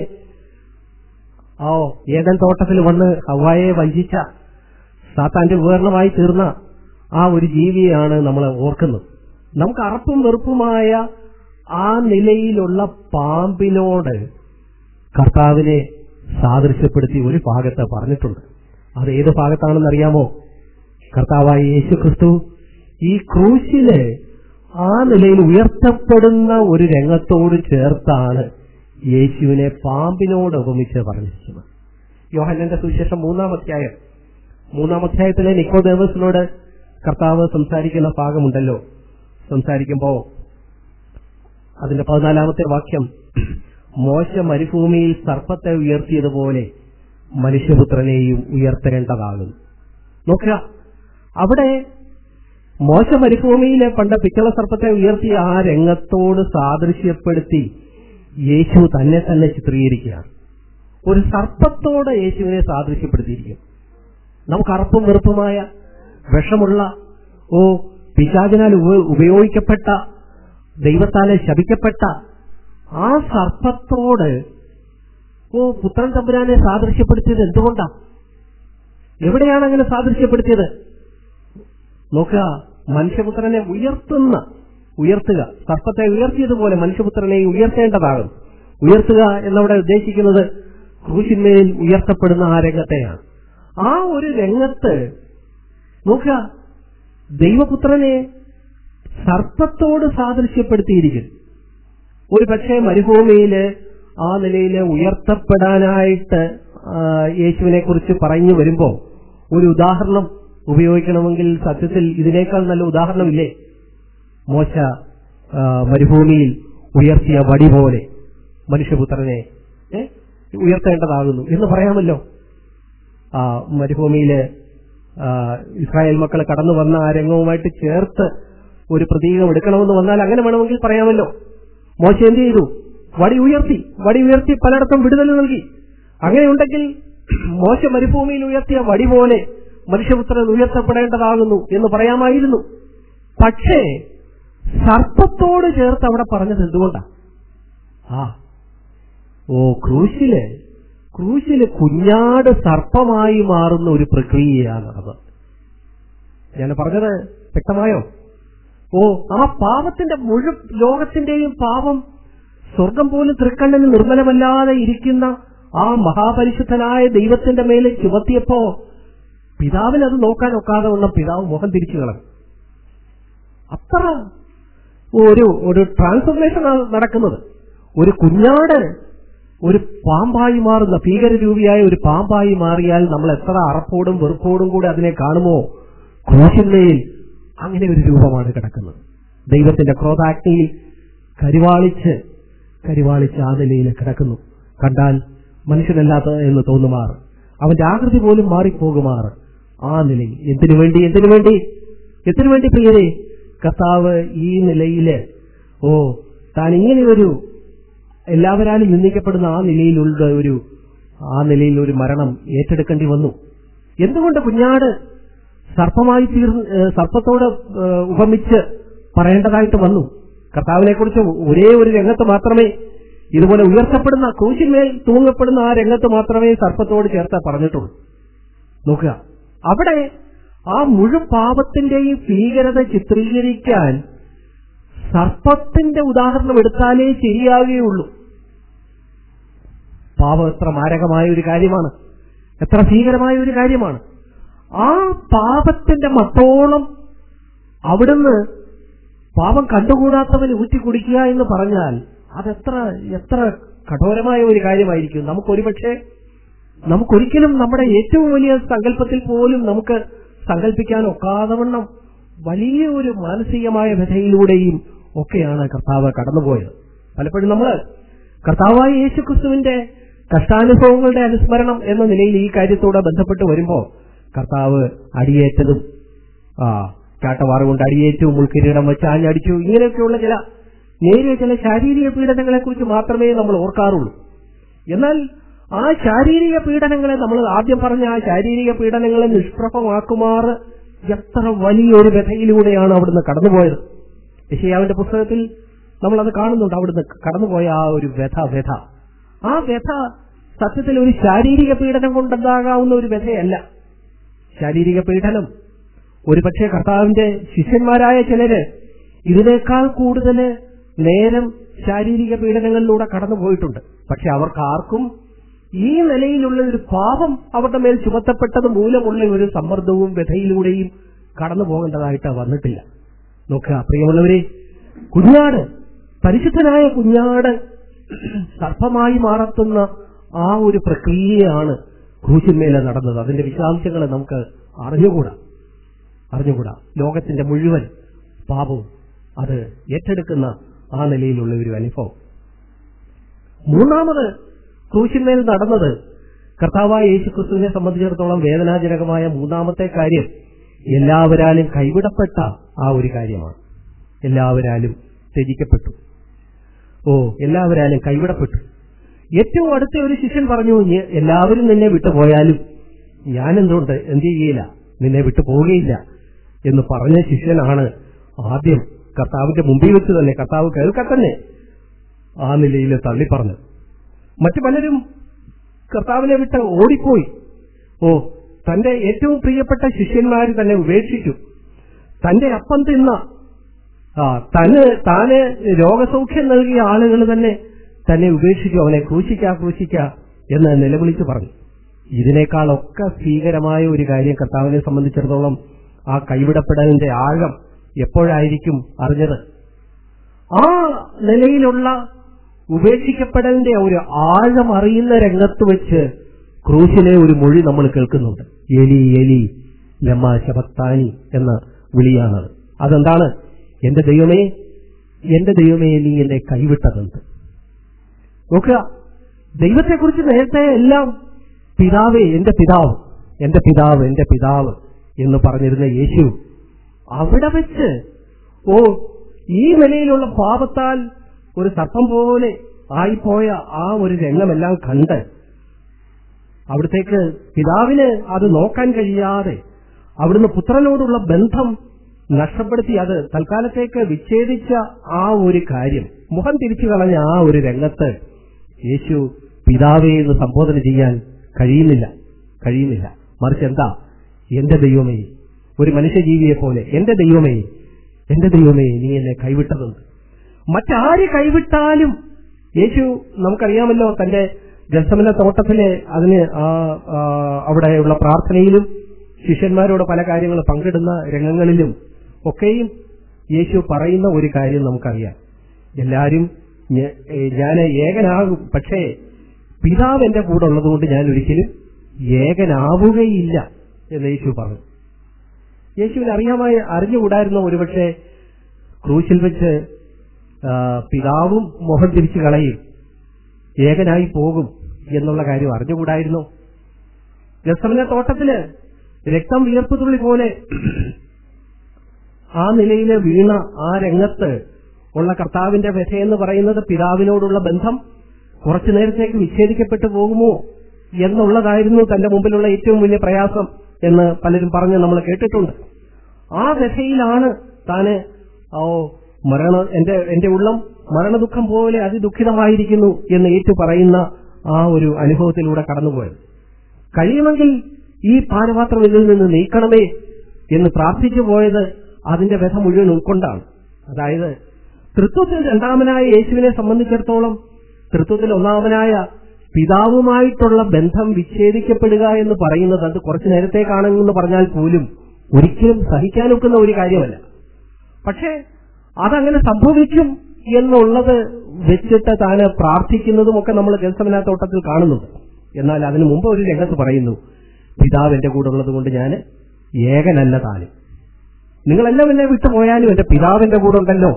ഓ ഏതൻ തോട്ടത്തിൽ വന്ന് ഹവായെ വഞ്ചിച്ച സാത്താന്റെ ഉപകരണമായി തീർന്ന ആ ഒരു ജീവിയെയാണ് നമ്മൾ ഓർക്കുന്നത് നമുക്ക് അറപ്പും വെറുപ്പുമായ ആ നിലയിലുള്ള പാമ്പിനോട് കർത്താവിനെ സാദൃശ്യപ്പെടുത്തി ഒരു ഭാഗത്ത് പറഞ്ഞിട്ടുണ്ട് അത് ഏത് ഭാഗത്താണെന്ന് അറിയാമോ കർത്താവായ യേശു ക്രിസ്തു ഈ ക്രൂശില് ആ നിലയിൽ ഉയർത്തപ്പെടുന്ന ഒരു രംഗത്തോട് ചേർത്താണ് യേശുവിനെ പാമ്പിനോട് ഉപമിച്ച് പറഞ്ഞിരിക്കുന്നത് യോഹന്നന്റെ സുവിശേഷം മൂന്നാം അധ്യായം മൂന്നാം അധ്യായത്തിലെ നിക്കോദേവസിനോട് കർത്താവ് സംസാരിക്കുന്ന ഭാഗമുണ്ടല്ലോ സംസാരിക്കുമ്പോ അതിന്റെ പതിനാലാമത്തെ വാക്യം മോശ മരുഭൂമിയിൽ സർപ്പത്തെ ഉയർത്തിയതുപോലെ മനുഷ്യപുത്രനെയും ഉയർത്തേണ്ടതാകുന്നു നോക്കുക അവിടെ മോശ മരുഭൂമിയിലെ പണ്ട് പിച്ചള സർപ്പത്തെ ഉയർത്തിയ ആ രംഗത്തോട് സാദൃശ്യപ്പെടുത്തി യേശു തന്നെ തന്നെ ചിത്രീകരിക്കുകയാണ് ഒരു സർപ്പത്തോട് യേശുവിനെ സാദൃശ്യപ്പെടുത്തിയിരിക്കും നമുക്ക് അറപ്പും വെറുപ്പുമായ വിഷമുള്ള ഓ പിശാചിനാൽ ഉപ- ഉപയോഗിക്കപ്പെട്ട ദൈവത്താലെ ശപിക്കപ്പെട്ട ആ സർപ്പത്തോട് ഓ പുത്രൻ തമ്പുരാനെ സാദൃശ്യപ്പെടുത്തിയത് എന്തുകൊണ്ടാ എവിടെയാണ് അങ്ങനെ സാദൃശ്യപ്പെടുത്തിയത് നോക്കുക മനുഷ്യപുത്രനെ ഉയർത്തുന്ന ഉയർത്തുക സർപ്പത്തെ ഉയർത്തിയതുപോലെ മനുഷ്യപുത്രനെ ഉയർത്തേണ്ടതാകും ഉയർത്തുക എന്നവിടെ ഉദ്ദേശിക്കുന്നത് ക്രൂശിന്മേൽ ഉയർത്തപ്പെടുന്ന ആ രംഗത്തെയാണ് ആ ഒരു രംഗത്ത് നോക്കുക ദൈവപുത്രനെ സർപ്പത്തോട് സാദൃശ്യപ്പെടുത്തിയിരിക്കുന്നു ഒരു പക്ഷേ മരുഭൂമിയില് ആ നിലയിൽ ഉയർത്തപ്പെടാനായിട്ട് ആ, യേശുവിനെ കുറിച്ച് പറഞ്ഞു വരുമ്പോ ഒരു ഉദാഹരണം ഉപയോഗിക്കണമെങ്കിൽ സത്യത്തിൽ ഇതിനേക്കാൾ നല്ല ഉദാഹരണമില്ലേ മോശ ആ, മരുഭൂമിയിൽ ഉയർത്തിയ വടി പോലെ മനുഷ്യപുത്രനെ ഏ, ഉയർത്തേണ്ടതാകുന്നു എന്ന് പറയാമല്ലോ ആ മരുഭൂമിയില് ആ, ഇസ്രായേൽ മക്കൾ കടന്നു വന്ന ആ രംഗവുമായിട്ട് ചേർത്ത് ഒരു പ്രതീകം എടുക്കണമെന്ന് വന്നാൽ അങ്ങനെ വേണമെങ്കിൽ പറയാമല്ലോ മോശ എന്ത് ചെയ്തു വടി ഉയർത്തി വടി ഉയർത്തി പലയിടത്തും വിടുതൽ നൽകി അങ്ങനെയുണ്ടെങ്കിൽ മോശ മരുഭൂമിയിൽ ഉയർത്തിയ വടി പോലെ മനുഷ്യപുത്രൻ ഉയർത്തപ്പെടേണ്ടതാകുന്നു എന്ന് പറയാമായിരുന്നു പക്ഷേ സർപ്പത്തോട് ചേർത്ത് അവിടെ പറഞ്ഞത് എന്തുകൊണ്ടാ ആ ഓ ക്രൂശില് ക്രൂശില് കുഞ്ഞാട് സർപ്പമായി മാറുന്ന ഒരു പ്രക്രിയയാണ് അത് ഞാൻ പറഞ്ഞത് വ്യക്തമായോ ഓ ആ പാപത്തിന്റെ മുഴു ലോകത്തിന്റെയും പാപം സ്വർഗം പോലും തൃക്കണ്ണിന് നിർമ്മലമല്ലാതെ ഇരിക്കുന്ന ആ മഹാപരിശുദ്ധനായ ദൈവത്തിന്റെ മേലെ ചുമത്തിയപ്പോ പിതാവിന് അത് നോക്കാൻ ഒക്കാതെ വന്ന പിതാവ് മുഖം തിരിച്ചു കളഞ്ഞു അത്ര ഒരു ഒരു ട്രാൻസ്ഫോർമേഷൻ നടക്കുന്നത് ഒരു കുഞ്ഞാട് ഒരു പാമ്പായി മാറുന്ന ഭീകരരൂപിയായ ഒരു പാമ്പായി മാറിയാൽ നമ്മൾ എത്ര അറപ്പോടും വെറുപ്പോടും കൂടെ അതിനെ കാണുമോ ക്രൂശിന്മയിൽ അങ്ങനെ ഒരു രൂപമാണ് കിടക്കുന്നത് ദൈവത്തിന്റെ ക്രോധാഗ്നിയിൽ കരിവാളിച്ച് കരിവാളിച്ച് ആ നിലയിൽ കിടക്കുന്നു കണ്ടാൽ മനുഷ്യനല്ലാത്ത എന്ന് തോന്നുമാറ് അവന്റെ ആകൃതി പോലും മാറിപ്പോകുമാറ് ആ നിലയിൽ എന്തിനു വേണ്ടി എന്തിനു വേണ്ടി എന്തിനു വേണ്ടി പ്രിയരെ കർത്താവ് ഈ നിലയില് ഓ താൻ ഇങ്ങനെ ഒരു എല്ലാവരാലും നിന്ദിക്കപ്പെടുന്ന ആ നിലയിലുള്ള ഒരു ആ നിലയിൽ ഒരു മരണം ഏറ്റെടുക്കേണ്ടി വന്നു എന്തുകൊണ്ട് കുഞ്ഞാട് സർപ്പമായി തീർന്ന് ഏഹ് സർപ്പത്തോട് ഏഹ് ഉപമിച്ച് പറയേണ്ടതായിട്ട് വന്നു കർത്താവിനെ കുറിച്ച് ഒരേ ഒരു രംഗത്ത് മാത്രമേ ഇതുപോലെ ഉയർത്തപ്പെടുന്ന ക്രൂശിന്മേൽ തൂങ്ങപ്പെടുന്ന ആ രംഗത്ത് മാത്രമേ സർപ്പത്തോട് ചേർത്ത് പറഞ്ഞിട്ടുള്ളൂ നോക്കുക അവിടെ ആ മുഴു പാപത്തിന്റെയും ഭീകരത ചിത്രീകരിക്കാൻ സർപ്പത്തിന്റെ ഉദാഹരണം എടുത്താലേ ശരിയാകുകയുള്ളൂ പാപം എത്ര മാരകമായ ഒരു കാര്യമാണ് എത്ര ഭീകരമായ ഒരു കാര്യമാണ് ആ പാപത്തിന്റെ മത്തോളം അവിടുന്ന് പാപം കണ്ടുകൂടാത്തവന് ഊറ്റി കുടിക്കുക എന്ന് പറഞ്ഞാൽ അതെത്ര എത്ര കഠോരമായ ഒരു കാര്യമായിരിക്കും നമുക്കൊരുപക്ഷെ നമുക്കൊരിക്കലും നമ്മുടെ ഏറ്റവും വലിയ സങ്കല്പത്തിൽ പോലും നമുക്ക് സങ്കല്പിക്കാൻ ഒക്കാതവണ്ണം വലിയ ഒരു മാനസികമായ വ്യഥയിലൂടെയും ഒക്കെയാണ് കർത്താവ് കടന്നുപോയത് പലപ്പോഴും നമ്മൾ കർത്താവായ യേശുക്രിസ്തുവിന്റെ കഷ്ടാനുഭവങ്ങളുടെ അനുസ്മരണം എന്ന നിലയിൽ ഈ കാര്യത്തോടെ ബന്ധപ്പെട്ട് വരുമ്പോൾ കർത്താവ് അടിയേറ്റതും ആ ചാട്ടവാറ് കൊണ്ട് അടിയേറ്റു മുൾക്കിരീടം വെച്ച് ആഞ്ഞടിച്ചു ഇങ്ങനെയൊക്കെയുള്ള ചില നേരിയ ചില ശാരീരിക പീഡനങ്ങളെ കുറിച്ച് മാത്രമേ നമ്മൾ ഓർക്കാറുള്ളൂ എന്നാൽ ആ ശാരീരിക പീഡനങ്ങളെ നമ്മൾ ആദ്യം പറഞ്ഞ ആ ശാരീരിക പീഡനങ്ങളെ നിഷ്പ്രഭമാക്കുമാർ എത്ര വലിയൊരു വ്യഥയിലൂടെയാണ് അവിടുന്ന് കടന്നുപോയത് യശയാവിന്റെ പുസ്തകത്തിൽ നമ്മൾ അത് കാണുന്നുണ്ട് അവിടുന്ന് കടന്നുപോയ ആ ഒരു വ്യഥ വ്യഥ ആ വ്യഥ സത്യത്തിൽ ഒരു ശാരീരിക പീഡനം കൊണ്ടുണ്ടാകാവുന്ന ഒരു വ്യഥയല്ല ശാരീരിക പീഡനം ഒരു പക്ഷേ കർത്താവിന്റെ ശിഷ്യന്മാരായ ചിലര് ഇതിനേക്കാൾ കൂടുതൽ നേരം ശാരീരിക പീഡനങ്ങളിലൂടെ കടന്നുപോയിട്ടുണ്ട് പക്ഷെ അവർക്ക് ആർക്കും ഈ നിലയിലുള്ള ഒരു പാപം അവരുടെ മേൽ ചുമത്തപ്പെട്ടത് മൂലമുള്ള ഒരു സമ്മർദ്ദവും വ്യഥയിലൂടെയും കടന്നു പോകേണ്ടതായിട്ട് വന്നിട്ടില്ല നോക്കുക പ്രിയമുള്ളവരെ കുഞ്ഞാട് പരിശുദ്ധനായ കുഞ്ഞാട് സർപ്പമായി മാറത്തുന്ന ആ ഒരു പ്രക്രിയയാണ് ക്രൂശിന്മേലെ നടന്നത് അതിന്റെ വിശദാംശങ്ങൾ നമുക്ക് അറിഞ്ഞുകൂടാ അറിഞ്ഞുകൂടാ ലോകത്തിന്റെ മുഴുവൻ പാപവും അത് ഏറ്റെടുക്കുന്ന ആ നിലയിലുള്ള ഒരു അനുഭവം മൂന്നാമത് ക്രൂശിന്മേൽ നടന്നത് കർത്താവായ യേശു ക്രിസ്തുവിനെ സംബന്ധിച്ചിടത്തോളം വേദനാജനകമായ മൂന്നാമത്തെ കാര്യം എല്ലാവരാലും കൈവിടപ്പെട്ട ആ ഒരു കാര്യമാണ് എല്ലാവരാലും ത്യജിക്കപ്പെട്ടു ഓ എല്ലാവരാലും കൈവിടപ്പെട്ടു ഏറ്റവും അടുത്ത ഒരു ശിഷ്യൻ പറഞ്ഞു "ഞ- എല്ലാവരും നിന്നെ വിട്ടുപോയാലും ഞാൻ എന്തുകൊണ്ട് എന്ത് ചെയ്യില്ല നിന്നെ വിട്ടു പോവുകയില്ല എന്ന് പറഞ്ഞ ശിഷ്യനാണ് ആദ്യം കർത്താവിന്റെ മുമ്പിൽ വെച്ച് തന്നെ കർത്താവ് കേൾക്കത്തന്നെ ആ നിലയിൽ തള്ളിപ്പറഞ്ഞു മറ്റു പലരും കർത്താവിനെ വിട്ട് ഓടിപ്പോയി ഓ തന്റെ ഏറ്റവും പ്രിയപ്പെട്ട ശിഷ്യന്മാർ തന്നെ ഉപേക്ഷിച്ചു തന്റെ അപ്പം തിന്ന ആ തന് താന് രോഗസൗഖ്യം നൽകിയ ആളുകൾ തന്നെ തന്നെ ഉപേക്ഷിച്ചു അവനെ ക്രൂശിക്ക ക്രൂശിക്ക എന്ന് നിലവിളിച്ചു പറഞ്ഞു ഇതിനേക്കാളൊക്കെ ഭീകരമായ ഒരു കാര്യം കർത്താവിനെ സംബന്ധിച്ചിടത്തോളം ആ കൈവിടപ്പെടലിന്റെ ആഴം എപ്പോഴായിരിക്കും അറിഞ്ഞത് ആ നിലയിലുള്ള ഉപേക്ഷിക്കപ്പെടലിന്റെ ഒരു ആഴം അറിയുന്ന രംഗത്ത് വെച്ച് ക്രൂശിലെ ഒരു മൊഴി നമ്മൾ കേൾക്കുന്നുണ്ട് എലി എലി ലമ്മ ശബത്താനി എന്ന വിളിയാണത് അതെന്താണ് എന്റെ ദൈവമേ എന്റെ ദൈവമേ നീ എന്നെ കൈവിട്ടതെന്ത് നോക്കുക ദൈവത്തെക്കുറിച്ച് നേരത്തെ എല്ലാം പിതാവേ എന്റെ പിതാവ് എന്റെ പിതാവ് എന്റെ പിതാവ് എന്ന് പറഞ്ഞിരുന്ന യേശു അവിടെ വെച്ച് ഓ ഈ നിലയിലുള്ള പാപത്താൽ ഒരു സർപ്പം പോലെ ആയിപ്പോയ ആ ഒരു രംഗമെല്ലാം കണ്ട് അവിടത്തേക്ക് പിതാവിന് അത് നോക്കാൻ കഴിയാതെ അവിടുന്ന് പുത്രനോടുള്ള ബന്ധം നഷ്ടപ്പെടുത്തി അത് തൽക്കാലത്തേക്ക് വിച്ഛേദിച്ച ആ ഒരു കാര്യം മുഖം തിരിച്ചു കളഞ്ഞ ആ ഒരു രംഗത്ത് യേശു പിതാവേ എന്ന് സംബോധന ചെയ്യാൻ കഴിയുന്നില്ല കഴിയുന്നില്ല മറിച്ച് എന്താ എന്റെ ദൈവമേ ഒരു മനുഷ്യജീവിയെ പോലെ എന്റെ ദൈവമേ എന്റെ ദൈവമേ നീ എന്നെ കൈവിട്ടതുണ്ട് മറ്റാര് കൈവിട്ടാലും യേശു നമുക്കറിയാമല്ലോ തന്റെ ഗസമന തോട്ടത്തിലെ അതിന് ആ, ആ, അവിടെയുള്ള പ്രാർത്ഥനയിലും ശിഷ്യന്മാരോട് പല കാര്യങ്ങൾ പങ്കിടുന്ന രംഗങ്ങളിലും ഒക്കെയും യേശു പറയുന്ന ഒരു കാര്യം നമുക്കറിയാം എല്ലാരും ഞ- ഏ, ഞാൻ ഏകനാകും പക്ഷേ പിതാവ് എന്റെ കൂടെ ഉള്ളതുകൊണ്ട് ഞാൻ ഒരിക്കലും ഏകനാവുകയില്ല എന്ന് യേശു പറഞ്ഞു യേശുവിന് അറിയാമായി അറിഞ്ഞുകൂടായിരുന്ന ഒരുപക്ഷെ ക്രൂശിൽ വെച്ച് ആ, പിതാവും മുഖം തിരിച്ചു കളയും ഏകനായി പോകും എന്നുള്ള കാര്യം അറിഞ്ഞുകൂടായിരുന്നു ഗസമന തോട്ടത്തില് രക്തം വിയർപ്പുതുള്ളി പോലെ ആ നിലയിൽ വീണ ആ രംഗത്ത് ഉള്ള കർത്താവിന്റെ വ്യഥയെന്ന് പറയുന്നത് പിതാവിനോടുള്ള ബന്ധം കുറച്ചു നേരത്തേക്ക് വിച്ഛേദിക്കപ്പെട്ടു പോകുമോ എന്നുള്ളതായിരുന്നു തന്റെ മുമ്പിലുള്ള ഏറ്റവും വലിയ പ്രയാസം എന്ന് പലരും പറഞ്ഞ് നമ്മൾ കേട്ടിട്ടുണ്ട് ആ വ്യഥയിലാണ് താന് ഓ മരണ എന്റെ എന്റെ ഉള്ളം മരണദുഃഖം പോലെ അതിദുഃഖിതമായിരിക്കുന്നു എന്ന് ഏറ്റു പറയുന്ന ആ ഒരു അനുഭവത്തിലൂടെ കടന്നുപോയത് കഴിയുമെങ്കിൽ ഈ പാനപാത്രം ഇതിൽ നിന്ന് നീക്കണമേ എന്ന് പ്രാർത്ഥിച്ചു പോയത് അതിന്റെ വ്യഥ മുഴുവൻ ഉൾക്കൊണ്ടാണ് അതായത് തൃത്വത്തിൽ രണ്ടാമനായ യേശുവിനെ സംബന്ധിച്ചിടത്തോളം തൃത്വത്തിൽ ഒന്നാമനായ പിതാവുമായിട്ടുള്ള ബന്ധം വിച്ഛേദിക്കപ്പെടുക എന്ന് പറയുന്നത് അത് കുറച്ചു നേരത്തേക്കാണെന്ന് പറഞ്ഞാൽ പോലും ഒരിക്കലും സഹിക്കാനൊക്കുന്ന ഒരു കാര്യമല്ല പക്ഷേ അതങ്ങനെ സംഭവിക്കും എന്നുള്ളത് വെച്ചിട്ട് താന് പ്രാർത്ഥിക്കുന്നതുമൊക്കെ നമ്മൾ ഗൽസമന തോട്ടത്തിൽ കാണുന്നുണ്ട് എന്നാൽ അതിനു മുമ്പ് ഒരു രംഗത്ത് പറയുന്നു പിതാവ് എന്റെ കൂടെ ഉള്ളത് കൊണ്ട് ഞാൻ ഏകനല്ല താനും നിങ്ങളെല്ലാം എന്നെ വിട്ടുപോയാലും എന്റെ പിതാവിന്റെ കൂടെ ഉണ്ടല്ലോ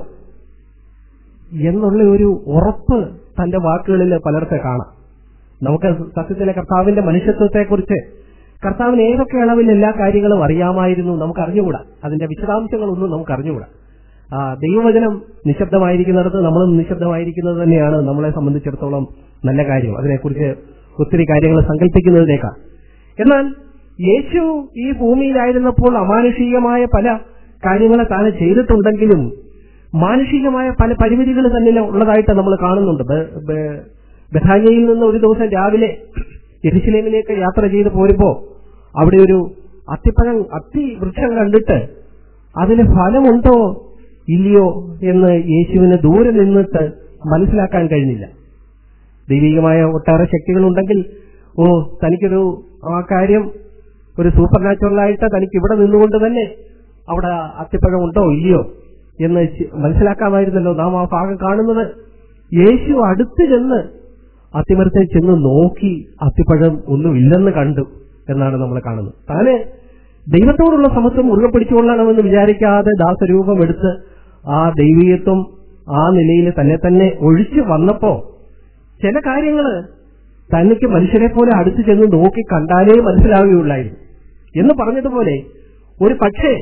എന്നുള്ള ഒരു ഉറപ്പ് തന്റെ വാക്കുകളിൽ പലർക്കെ കാണാം നമുക്ക് സത്യത്തിലെ കർത്താവിന്റെ മനുഷ്യത്വത്തെക്കുറിച്ച് കർത്താവിന് ഏതൊക്കെ അളവിൽ എല്ലാ കാര്യങ്ങളും അറിയാമായിരുന്നു നമുക്ക് അറിഞ്ഞുകൂടാ അതിന്റെ വിശദാംശങ്ങളൊന്നും നമുക്ക് അറിഞ്ഞുകൂടാ ആ ദൈവവചനം നിശബ്ദമായിരിക്കുന്നിടത്ത് നമ്മളും നിശബ്ദമായിരിക്കുന്നത് തന്നെയാണ് നമ്മളെ സംബന്ധിച്ചിടത്തോളം നല്ല കാര്യം അതിനെക്കുറിച്ച് ഒത്തിരി കാര്യങ്ങൾ സങ്കല്പിക്കുന്നതിനേക്കാൾ എന്നാൽ യേശു ഈ ഭൂമിയിലായിരുന്നപ്പോൾ അമാനുഷികമായ പല കാര്യങ്ങളെ താൻ ചെയ്തിട്ടുണ്ടെങ്കിലും മാനുഷികമായ പല പരിമിതികൾ തന്നെ ഉള്ളതായിട്ട് നമ്മൾ കാണുന്നുണ്ട് ബ- ബ- ബഥാനിയയിൽ നിന്ന് ഒരു ദിവസം രാവിലെ എരിശിലേമിലേക്ക് യാത്ര ചെയ്ത് പോരുമ്പോ അവിടെ ഒരു അത്തിപ്പഴം അത്തി വൃക്ഷം കണ്ടിട്ട് അതിന് ഫലമുണ്ടോ ഇല്ലയോ എന്ന് യേശുവിന് ദൂരെ നിന്നിട്ട് മനസ്സിലാക്കാൻ കഴിഞ്ഞില്ല ദൈവികമായ ഒട്ടേറെ ശക്തികളുണ്ടെങ്കിൽ ഓ തനിക്കൊരു ആ കാര്യം ഒരു സൂപ്പർ നാച്ചുറലായിട്ട് തനിക്ക് ഇവിടെ നിന്നുകൊണ്ട് തന്നെ അവിടെ അത്തിപ്പഴം ഉണ്ടോ ഇല്ലയോ എന്ന് ചി- മനസ്സിലാക്കാമായിരുന്നല്ലോ നാം ആ ഭാഗം കാണുന്നത് യേശു അടുത്ത് ചെന്ന് അത്തിമരത്തെ ചെന്ന് നോക്കി അത്തിപ്പഴം ഒന്നുമില്ലെന്ന് കണ്ടു എന്നാണ് നമ്മൾ കാണുന്നത് താന് ദൈവത്തോടുള്ള സമത്വം മുറുകെ പിടിച്ചുകൊള്ളണമെന്ന് വിചാരിക്കാതെ ദാസരൂപം എടുത്ത് ആ ദൈവീയത്വം ആ നിലയിൽ തന്നെ തന്നെ ഒഴിച്ചു വന്നപ്പോ ചില കാര്യങ്ങള് തനിക്ക് മനുഷ്യരെ പോലെ അടുത്ത് ചെന്ന് നോക്കി കണ്ടാലേ മനസ്സിലാവുകയുള്ളായിരുന്നു എന്ന് പറഞ്ഞതുപോലെ ഒരു പക്ഷേ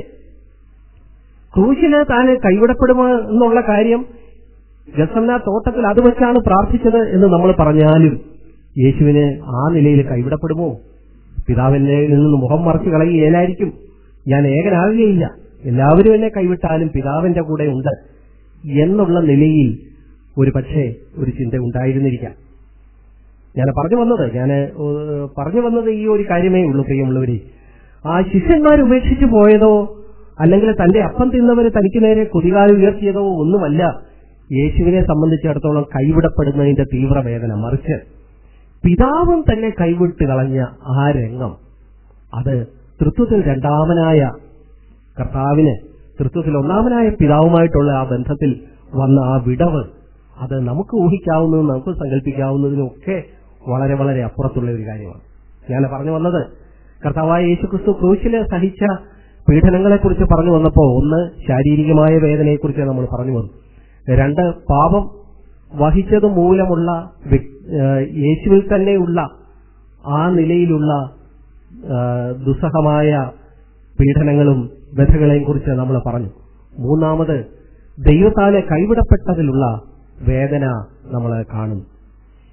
ക്രൂശിന് താന് കൈവിടപ്പെടുമോ എന്നുള്ള കാര്യം ഗസന്ന തോട്ടത്തിൽ അത് വെച്ചാണ് പ്രാർത്ഥിച്ചത് എന്ന് നമ്മൾ പറഞ്ഞാലും യേശുവിന് ആ നിലയിൽ കൈവിടപ്പെടുമോ പിതാവിന്റെ നിന്ന് മുഖം മറച്ചു കളയുകയിലായിരിക്കും ഞാൻ ഏകനാകുകയില്ല എല്ലാവരും എന്നെ കൈവിട്ടാലും പിതാവിന്റെ കൂടെ ഉണ്ട് എന്നുള്ള നിലയിൽ ഒരു പക്ഷേ ഒരു ചിന്ത ഉണ്ടായിരുന്നിരിക്കാം ഞാൻ പറഞ്ഞു വന്നത് ഞാൻ പറഞ്ഞു വന്നത് ഈ ഒരു കാര്യമേ ഉള്ളൂ പ്രിയമുള്ളവരെ ആ ശിഷ്യന്മാർ ഉപേക്ഷിച്ചു പോയതോ അല്ലെങ്കിൽ തന്റെ അപ്പം തിന്നവര് തനിക്ക് നേരെ കുതികാൽ ഉയർത്തിയതോ ഒന്നുമല്ല യേശുവിനെ സംബന്ധിച്ചിടത്തോളം കൈവിടപ്പെടുന്നതിന്റെ തീവ്രവേദന മറിച്ച് പിതാവും തന്നെ കൈവിട്ട് കളഞ്ഞ ആ രംഗം അത് തൃത്വത്തിൽ രണ്ടാമനായ കർത്താവിന് തൃത്വത്തിൽ ഒന്നാമനായ പിതാവുമായിട്ടുള്ള ആ ബന്ധത്തിൽ വന്ന ആ വിടവ് അത് നമുക്ക് ഊഹിക്കാവുന്നതും നമുക്ക് സങ്കല്പിക്കാവുന്നതിനും ഒക്കെ വളരെ വളരെ അപ്പുറത്തുള്ള ഒരു കാര്യമാണ് ഞാൻ പറഞ്ഞു വന്നത് കർത്താവായ യേശുക്രിസ്തു ക്രൂശില് സഹിച്ച പീഡനങ്ങളെക്കുറിച്ച് പറഞ്ഞു വന്നപ്പോ ഒന്ന് ശാരീരികമായ വേദനയെക്കുറിച്ച് നമ്മൾ പറഞ്ഞു വന്നു രണ്ട് പാപം വഹിച്ചത് മൂലമുള്ള വ്യക്- ഏഹ് യേശുവിൽ തന്നെയുള്ള ആ നിലയിലുള്ള ഏഹ് ദുസ്സഹമായ പീഡനങ്ങളും വ്യഥകളെയും കുറിച്ച് നമ്മൾ പറഞ്ഞു മൂന്നാമത് ദൈവത്താലെ കൈവിടപ്പെട്ടതിലുള്ള വേദന നമ്മൾ കാണുന്നു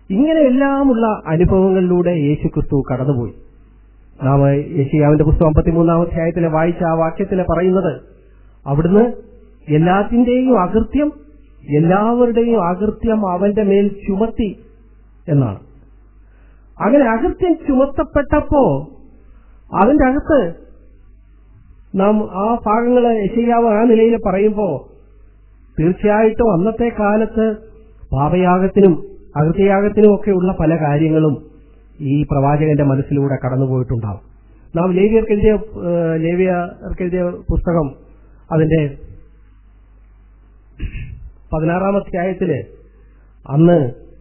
ഇങ്ങനെയെല്ലാമുള്ള അനുഭവങ്ങളിലൂടെ യേശു ക്രിസ്തു കടന്നുപോയി നാം യേശിയാവിന്റെ പുസ്തകം അമ്പത്തിമൂന്നാം അധ്യായത്തിലെ വായിച്ച ആ വാക്യത്തിലെ പറയുന്നത് അവിടുന്ന് എല്ലാത്തിന്റെയും അകൃത്യം എല്ലാവരുടെയും അകൃത്യം അവന്റെ മേൽ ചുമത്തി എന്നാണ് അങ്ങനെ അകൃത്യം ചുമത്തപ്പെട്ടപ്പോ അതിന്റെ അകത്ത് നാം ആ ഭാഗങ്ങള് യശയ്യാവ് ആ നിലയിൽ പറയുമ്പോ തീർച്ചയായിട്ടും അന്നത്തെ കാലത്ത് പാപയാഗത്തിനും അകൃത്യയാഗത്തിനും ഒക്കെയുള്ള പല കാര്യങ്ങളും ഈ പ്രവാചകന്റെ മനസ്സിലൂടെ കടന്നുപോയിട്ടുണ്ടാവും നാം ലേവിയർക്കെഴുതിയ ഏഹ്, ലേവിയർക്കെഴുതിയ പുസ്തകം അതിന്റെ പതിനാറാം അധ്യായത്തില് അന്ന്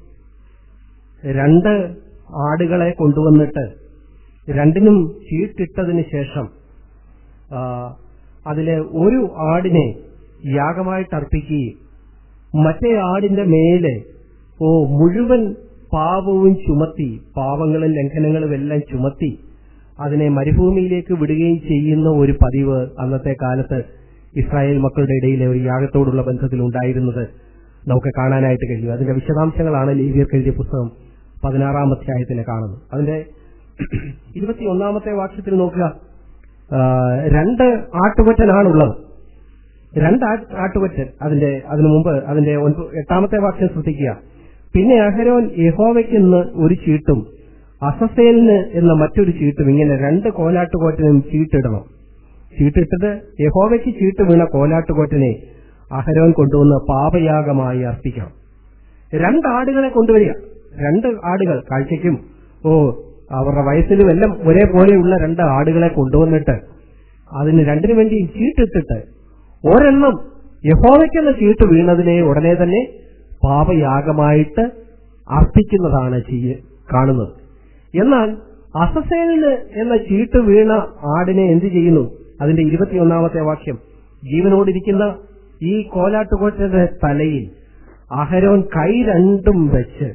രണ്ട് ആടുകളെ കൊണ്ടുവന്നിട്ട് രണ്ടിനും ചീട്ടിട്ടതിന് ശേഷം ആ, അതിലെ ഒരു ആടിനെ യാഗമായിട്ട് അർപ്പിക്കുകയും മറ്റേ ആടിന്റെ മേലെ ഓ മുഴുവൻ പാപവും ചുമത്തി പാപങ്ങളും ലംഘനങ്ങളും എല്ലാം ചുമത്തി അതിനെ മരുഭൂമിയിലേക്ക് വിടുകയും ചെയ്യുന്ന ഒരു പതിവ് അന്നത്തെ കാലത്ത് ഇസ്രായേൽ മക്കളുടെ ഇടയിലെ ഒരു യാഗത്തോടുള്ള ബന്ധത്തിൽ ഉണ്ടായിരുന്നത് നമുക്ക് കാണാനായിട്ട് കഴിയും അതിന്റെ വിശദാംശങ്ങളാണ് ലീവിയർക്ക് എഴുതിയ പുസ്തകം പതിനാറാം അധ്യായത്തിൽ കാണുന്നത് അതിന്റെ ഇരുപത്തിയൊന്നാമത്തെ വാക്യത്തിൽ നോക്കുക ആ, രണ്ട് ആട്ടുകൊറ്റനാണുള്ളത് രണ്ട് ആ- ആട്ടുകൊറ്റൻ അതിന്റെ അതിനു മുമ്പ് അതിന്റെ ഒൻപ- എട്ടാമത്തെ വാക്യം ശ്രദ്ധിക്കുക പിന്നെ അഹരോൻ യഹോവയ്ക്കെന്ന് ഒരു ചീട്ടും അസസേലിന് എന്ന മറ്റൊരു ചീട്ടും ഇങ്ങനെ രണ്ട് കോലാട്ടുകോറ്റനും ചീട്ടിടണം ചീട്ടിട്ടത് യഹോവയ്ക്ക് ചീട്ട് വീണ കോലാട്ടുകോറ്റനെ അഹരോൻ കൊണ്ടുവന്ന് പാപയാഗമായി അർപ്പിക്കണം രണ്ട് ആടുകളെ കൊണ്ടുവരിക രണ്ട് ആടുകൾ കാഴ്ചയ്ക്കും ഓ അവരുടെ വയസ്സിലും എല്ലാം ഒരേപോലെയുള്ള രണ്ട് ആടുകളെ കൊണ്ടുവന്നിട്ട് അതിന് രണ്ടിനു വേണ്ടി ചീട്ടിട്ടിട്ട് ഒരെണ്ണം യഹോവയ്ക്കെന്ന ചീട്ട് വീണതിനെ ഉടനെ തന്നെ പാപയാഗമായിട്ട് അർപ്പിക്കുന്നതാണ് ചെയ്യ കാണുന്നത് എന്നാൽ അസസേലിന് എന്ന ചീട്ട് വീണ ആടിനെ എന്ത് ചെയ്യുന്നു അതിന്റെ ഇരുപത്തിയൊന്നാമത്തെ വാക്യം ജീവനോടിരിക്കുന്ന ഈ കോലാട്ടുകോട്ടയുടെ തലയിൽ അഹരോൻ കൈ രണ്ടും വെച്ച്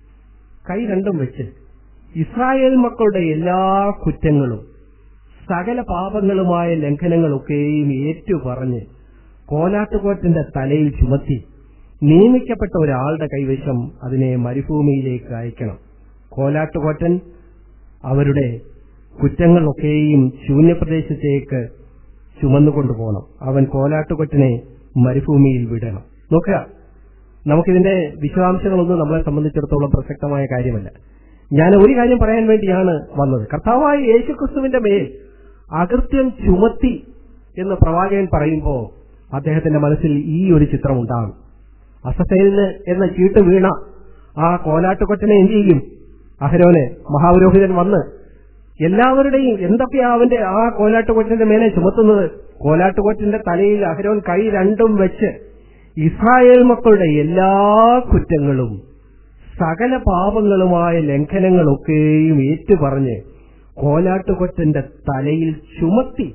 കൈ രണ്ടും വെച്ച് ഇസ്രായേൽ മക്കളുടെ എല്ലാ കുറ്റങ്ങളും സകല പാപങ്ങളുമായ ലംഘനങ്ങളൊക്കെയും ഏറ്റുപറഞ്ഞ് കോലാട്ടുകോറ്റന്റെ തലയിൽ ചുമത്തി നിയമിക്കപ്പെട്ട ഒരാളുടെ കൈവശം അതിനെ മരുഭൂമിയിലേക്ക് അയക്കണം കോലാട്ടുകോറ്റൻ അവരുടെ കുറ്റങ്ങളൊക്കെയും ശൂന്യപ്രദേശത്തേക്ക് ചുമന്നുകൊണ്ടുപോകണം അവൻ കോലാട്ടുകൊറ്റനെ മരുഭൂമിയിൽ വിടണം നോക്കുക നമുക്കിതിന്റെ വിശദാംശങ്ങളൊന്നും നമ്മളെ സംബന്ധിച്ചിടത്തോളം പ്രസക്തമായ കാര്യമല്ല ഞാൻ ഒരു കാര്യം പറയാൻ വേണ്ടിയാണ് വന്നത് കർത്താവായ യേശുക്രിസ്തുവിന്റെ മേൽ അകൃത്യം ചുമത്തി എന്ന് പ്രവാചകൻ പറയുമ്പോൾ അദ്ദേഹത്തിന്റെ മനസ്സിൽ ഈ ഒരു ചിത്രം ഉണ്ടാകും അസസേലിന് എന്ന ചീട്ട് വീണ ആ കോലാട്ടുകൊറ്റനെ എന്ത് ചെയ്യും അഹരോനെ മഹാപുരോഹിതൻ വന്ന് എല്ലാവരുടെയും എന്തൊക്കെയാ അവന്റെ ആ കോലാട്ടുകൊറ്റന്റെ മേലെ ചുമത്തുന്നത് കോലാട്ടുകൊറ്റന്റെ തലയിൽ അഹരോൻ കൈ രണ്ടും വെച്ച് ഇസ്രായേൽ മക്കളുടെ എല്ലാ കുറ്റങ്ങളും സകല പാപങ്ങളുമായ ലംഘനങ്ങളൊക്കെയും ഏറ്റുപറഞ്ഞ് കോലാട്ടുകൊറ്റന്റെ തലയിൽ ചുമത്തി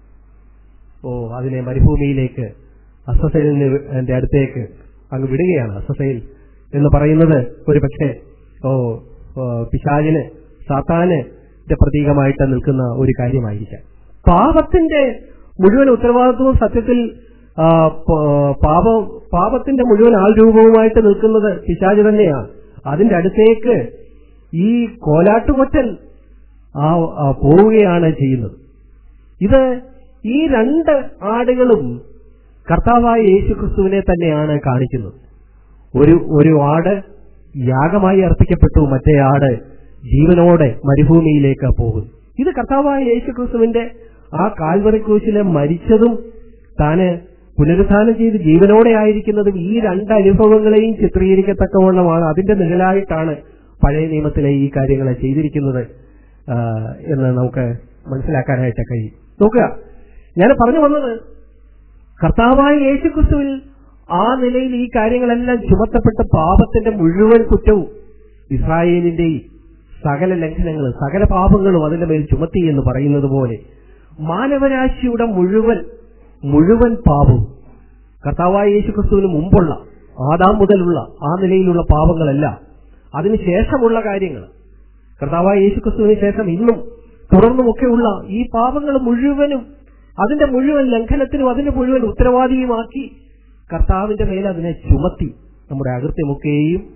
ഓ അതിനെ മരുഭൂമിയിലേക്ക് അസസൈലിന്റെ അടുത്തേക്ക് അങ്ങ് വിടുകയാണ് അസസൈൽ എന്ന് പറയുന്നത് ഒരു പക്ഷേ ഓ ഓ, പിശാചിന് സാത്താന് ന്റെ പ്രതീകമായിട്ട് നിൽക്കുന്ന ഒരു കാര്യമായിരിക്കാം പാപത്തിന്റെ മുഴുവൻ ഉത്തരവാദിത്വവും സത്യത്തിൽ ആ, പ- പാപം പാപത്തിന്റെ മുഴുവൻ ആൾ രൂപവുമായിട്ട് നിൽക്കുന്നത് പിശാജ് തന്നെയാണ് അതിന്റെ അടുത്തേക്ക് ഈ കോലാട്ടുകൊറ്റൻ ആ ആ, പോവുകയാണ് ചെയ്യുന്നത് ഇത് ഈ രണ്ട് ആടുകളും കർത്താവായ യേശുക്രിസ്തുവിനെ തന്നെയാണ് കാണിക്കുന്നത് ഒരു ഒരു ആട് യാഗമായി അർപ്പിക്കപ്പെട്ടു മറ്റേ ആട് ജീവനോടെ മരുഭൂമിയിലേക്ക് പോകുന്നു ഇത് കർത്താവായ യേശുക്രിസ്തുവിന്റെ ആ കാൽവറി ക്രൂശിലെ മരിച്ചതും താന് പുനരുദ്ധാനം ചെയ്ത് ജീവനോടെ ആയിരിക്കുന്നതും ഈ രണ്ട് അനുഭവങ്ങളെയും ചിത്രീകരിക്കത്തക്കവണ്ണമാണ് അതിന്റെ നിഴലായിട്ടാണ് പഴയ നിയമത്തിലെ ഈ കാര്യങ്ങളെ ചെയ്തിരിക്കുന്നത് ആ, എന്ന് നമുക്ക് മനസ്സിലാക്കാനായിട്ട് കഴിയും നോക്കുക ഞാൻ പറഞ്ഞു വന്നത് കർത്താവായ യേശുക്രിസ്തുവിൽ ആ നിലയിൽ ഈ കാര്യങ്ങളെല്ലാം ചുമത്തപ്പെട്ട പാപത്തിന്റെ മുഴുവൻ കുറ്റവും ഇസ്രായേലിന്റെയും സകല ലംഘനങ്ങളും സകല പാപങ്ങളും അതിന്റെ മേൽ ചുമത്തി എന്ന് പറയുന്നത് പോലെ മാനവരാശിയുടെ മുഴുവൻ മുഴുവൻ പാപവും കർത്താവായ യേശുക്രിസ്തുവിന് മുമ്പുള്ള ആദാം മുതലുള്ള ആ നിലയിലുള്ള പാപങ്ങളല്ല അതിനുശേഷമുള്ള കാര്യങ്ങൾ കർത്താവായ യേശുക്രിസ്തുവിന് ശേഷം ഇന്നും തുടർന്നുമൊക്കെയുള്ള ഈ പാപങ്ങൾ മുഴുവനും അതിന്റെ മുഴുവൻ ലംഘനത്തിനും അതിന്റെ മുഴുവൻ ഉത്തരവാദിയുമാക്കി കർത്താവിന്റെ മേൽ അതിനെ ചുമത്തി നമ്മുടെ അകൃത്യമൊക്കെയും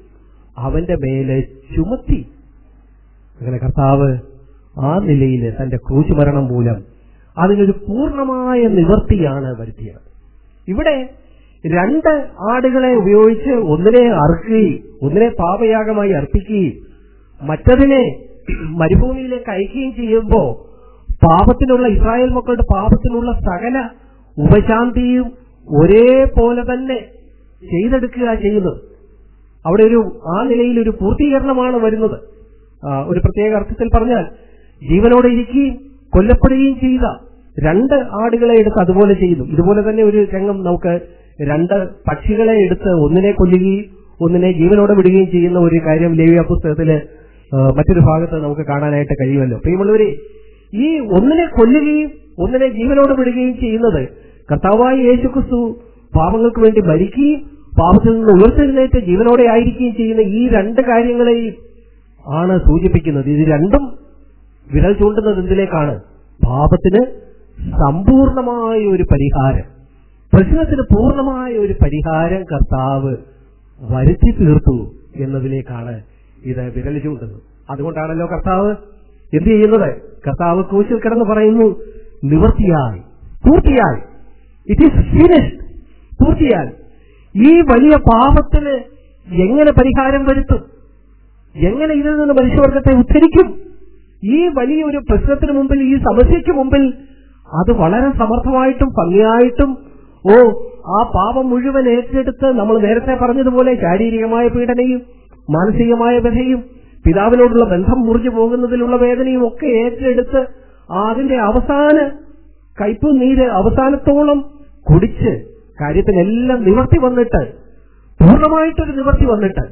അവന്റെ മേലെ ചുമത്തി അങ്ങനെ കർത്താവ് ആ നിലയിൽ തന്റെ ക്രൂശ് മരണം മൂലം അതിനൊരു പൂർണ്ണമായ നിവർത്തിയാണ് വരുത്തിയത് ഇവിടെ രണ്ട് ആടുകളെ ഉപയോഗിച്ച് ഒന്നിനെ അറുക്കുകയും ഒന്നിനെ പാപയാഗമായി അർപ്പിക്കുകയും മറ്റതിനെ മരുഭൂമിയിലേക്ക് അയക്കുകയും ചെയ്യുമ്പോൾ പാപത്തിനുള്ള ഇസ്രായേൽ മക്കളുടെ പാപത്തിനുള്ള സകല ഉപശാന്തിയും ഒരേപോലെ തന്നെ ചെയ്തെടുക്കുക ചെയ്യുന്നത് അവിടെ ഒരു ആ നിലയിൽ ഒരു പൂർത്തീകരണമാണ് വരുന്നത് ആ, ഒരു പ്രത്യേക അർത്ഥത്തിൽ പറഞ്ഞാൽ ജീവനോടെ ഇരിക്കുകയും കൊല്ലപ്പെടുകയും ചെയ്ത രണ്ട് ആടുകളെ എടുത്ത് അതുപോലെ ചെയ്യുന്നു ഇതുപോലെ തന്നെ ഒരു രംഗം നമുക്ക് രണ്ട് പക്ഷികളെ എടുത്ത് ഒന്നിനെ കൊല്ലുകയും ഒന്നിനെ ജീവനോടെ വിടുകയും ചെയ്യുന്ന ഒരു കാര്യം ലേവിയ പുസ്തകത്തില് ആ, മറ്റൊരു ഭാഗത്ത് നമുക്ക് കാണാനായിട്ട് കഴിയുമല്ലോ പ്രിയമുള്ളവരെ ഈ ഒന്നിനെ കൊല്ലുകയും ഒന്നിനെ ജീവനോടെ വിടുകയും ചെയ്യുന്നത് കർത്താവായ യേശുക്രിസ്തു പാപങ്ങൾക്ക് വേണ്ടി മരിക്കുകയും പാപത്തിൽ നിന്ന് ഉയർത്തെഴുന്നേറ്റ് ജീവനോടെ ആയിരിക്കുകയും ചെയ്യുന്ന ഈ രണ്ട് കാര്യങ്ങളെയും ആണ് സൂചിപ്പിക്കുന്നത് ഇത് രണ്ടും വിരൽ ചൂണ്ടുന്നത് എന്തിലേക്കാണ് പാപത്തിന് സമ്പൂർണമായ ഒരു പരിഹാരം പ്രശ്നത്തിന് പൂർണ്ണമായ ഒരു പരിഹാരം കർത്താവ് വരുത്തി തീർത്തു എന്നതിലേക്കാണ് ഇത് വിരൽ ചൂണ്ടുന്നത് അതുകൊണ്ടാണല്ലോ കർത്താവ് എന്ത് ചെയ്യുന്നത് കർത്താവ് ക്രൂശിൽ കിടന്ന് പറയുന്നു നിവർത്തിയായി പൂർത്തിയായി ഇറ്റ് ഈസ് ഫിനിഷ്ഡ് പൂർത്തിയായി ഈ വലിയ പാപത്തിന് എങ്ങനെ പരിഹാരം വരുത്തും എങ്ങനെ ഇതിൽ നിന്ന് മനുഷ്യവർഗത്തെ ഉദ്ധരിക്കും ഈ വലിയൊരു പ്രശ്നത്തിന് മുമ്പിൽ ഈ സമസ്യയ്ക്ക് മുമ്പിൽ അത് വളരെ സമർത്ഥമായിട്ടും ഭംഗിയായിട്ടും ഓ ആ പാപം മുഴുവൻ ഏറ്റെടുത്ത് നമ്മൾ നേരത്തെ പറഞ്ഞതുപോലെ ശാരീരികമായ പീഡനയും മാനസികമായ വ്യഥയും പിതാവിനോടുള്ള ബന്ധം മുറിഞ്ഞു പോകുന്നതിലുള്ള വേദനയും ഒക്കെ ഏറ്റെടുത്ത് അതിന്റെ അവസാന കയ്പ് നീര് അവസാനത്തോളം കുടിച്ച് കാര്യത്തിനെല്ലാം നിവർത്തി വന്നിട്ട് പൂർണ്ണമായിട്ടൊരു നിവർത്തി വന്നിട്ട്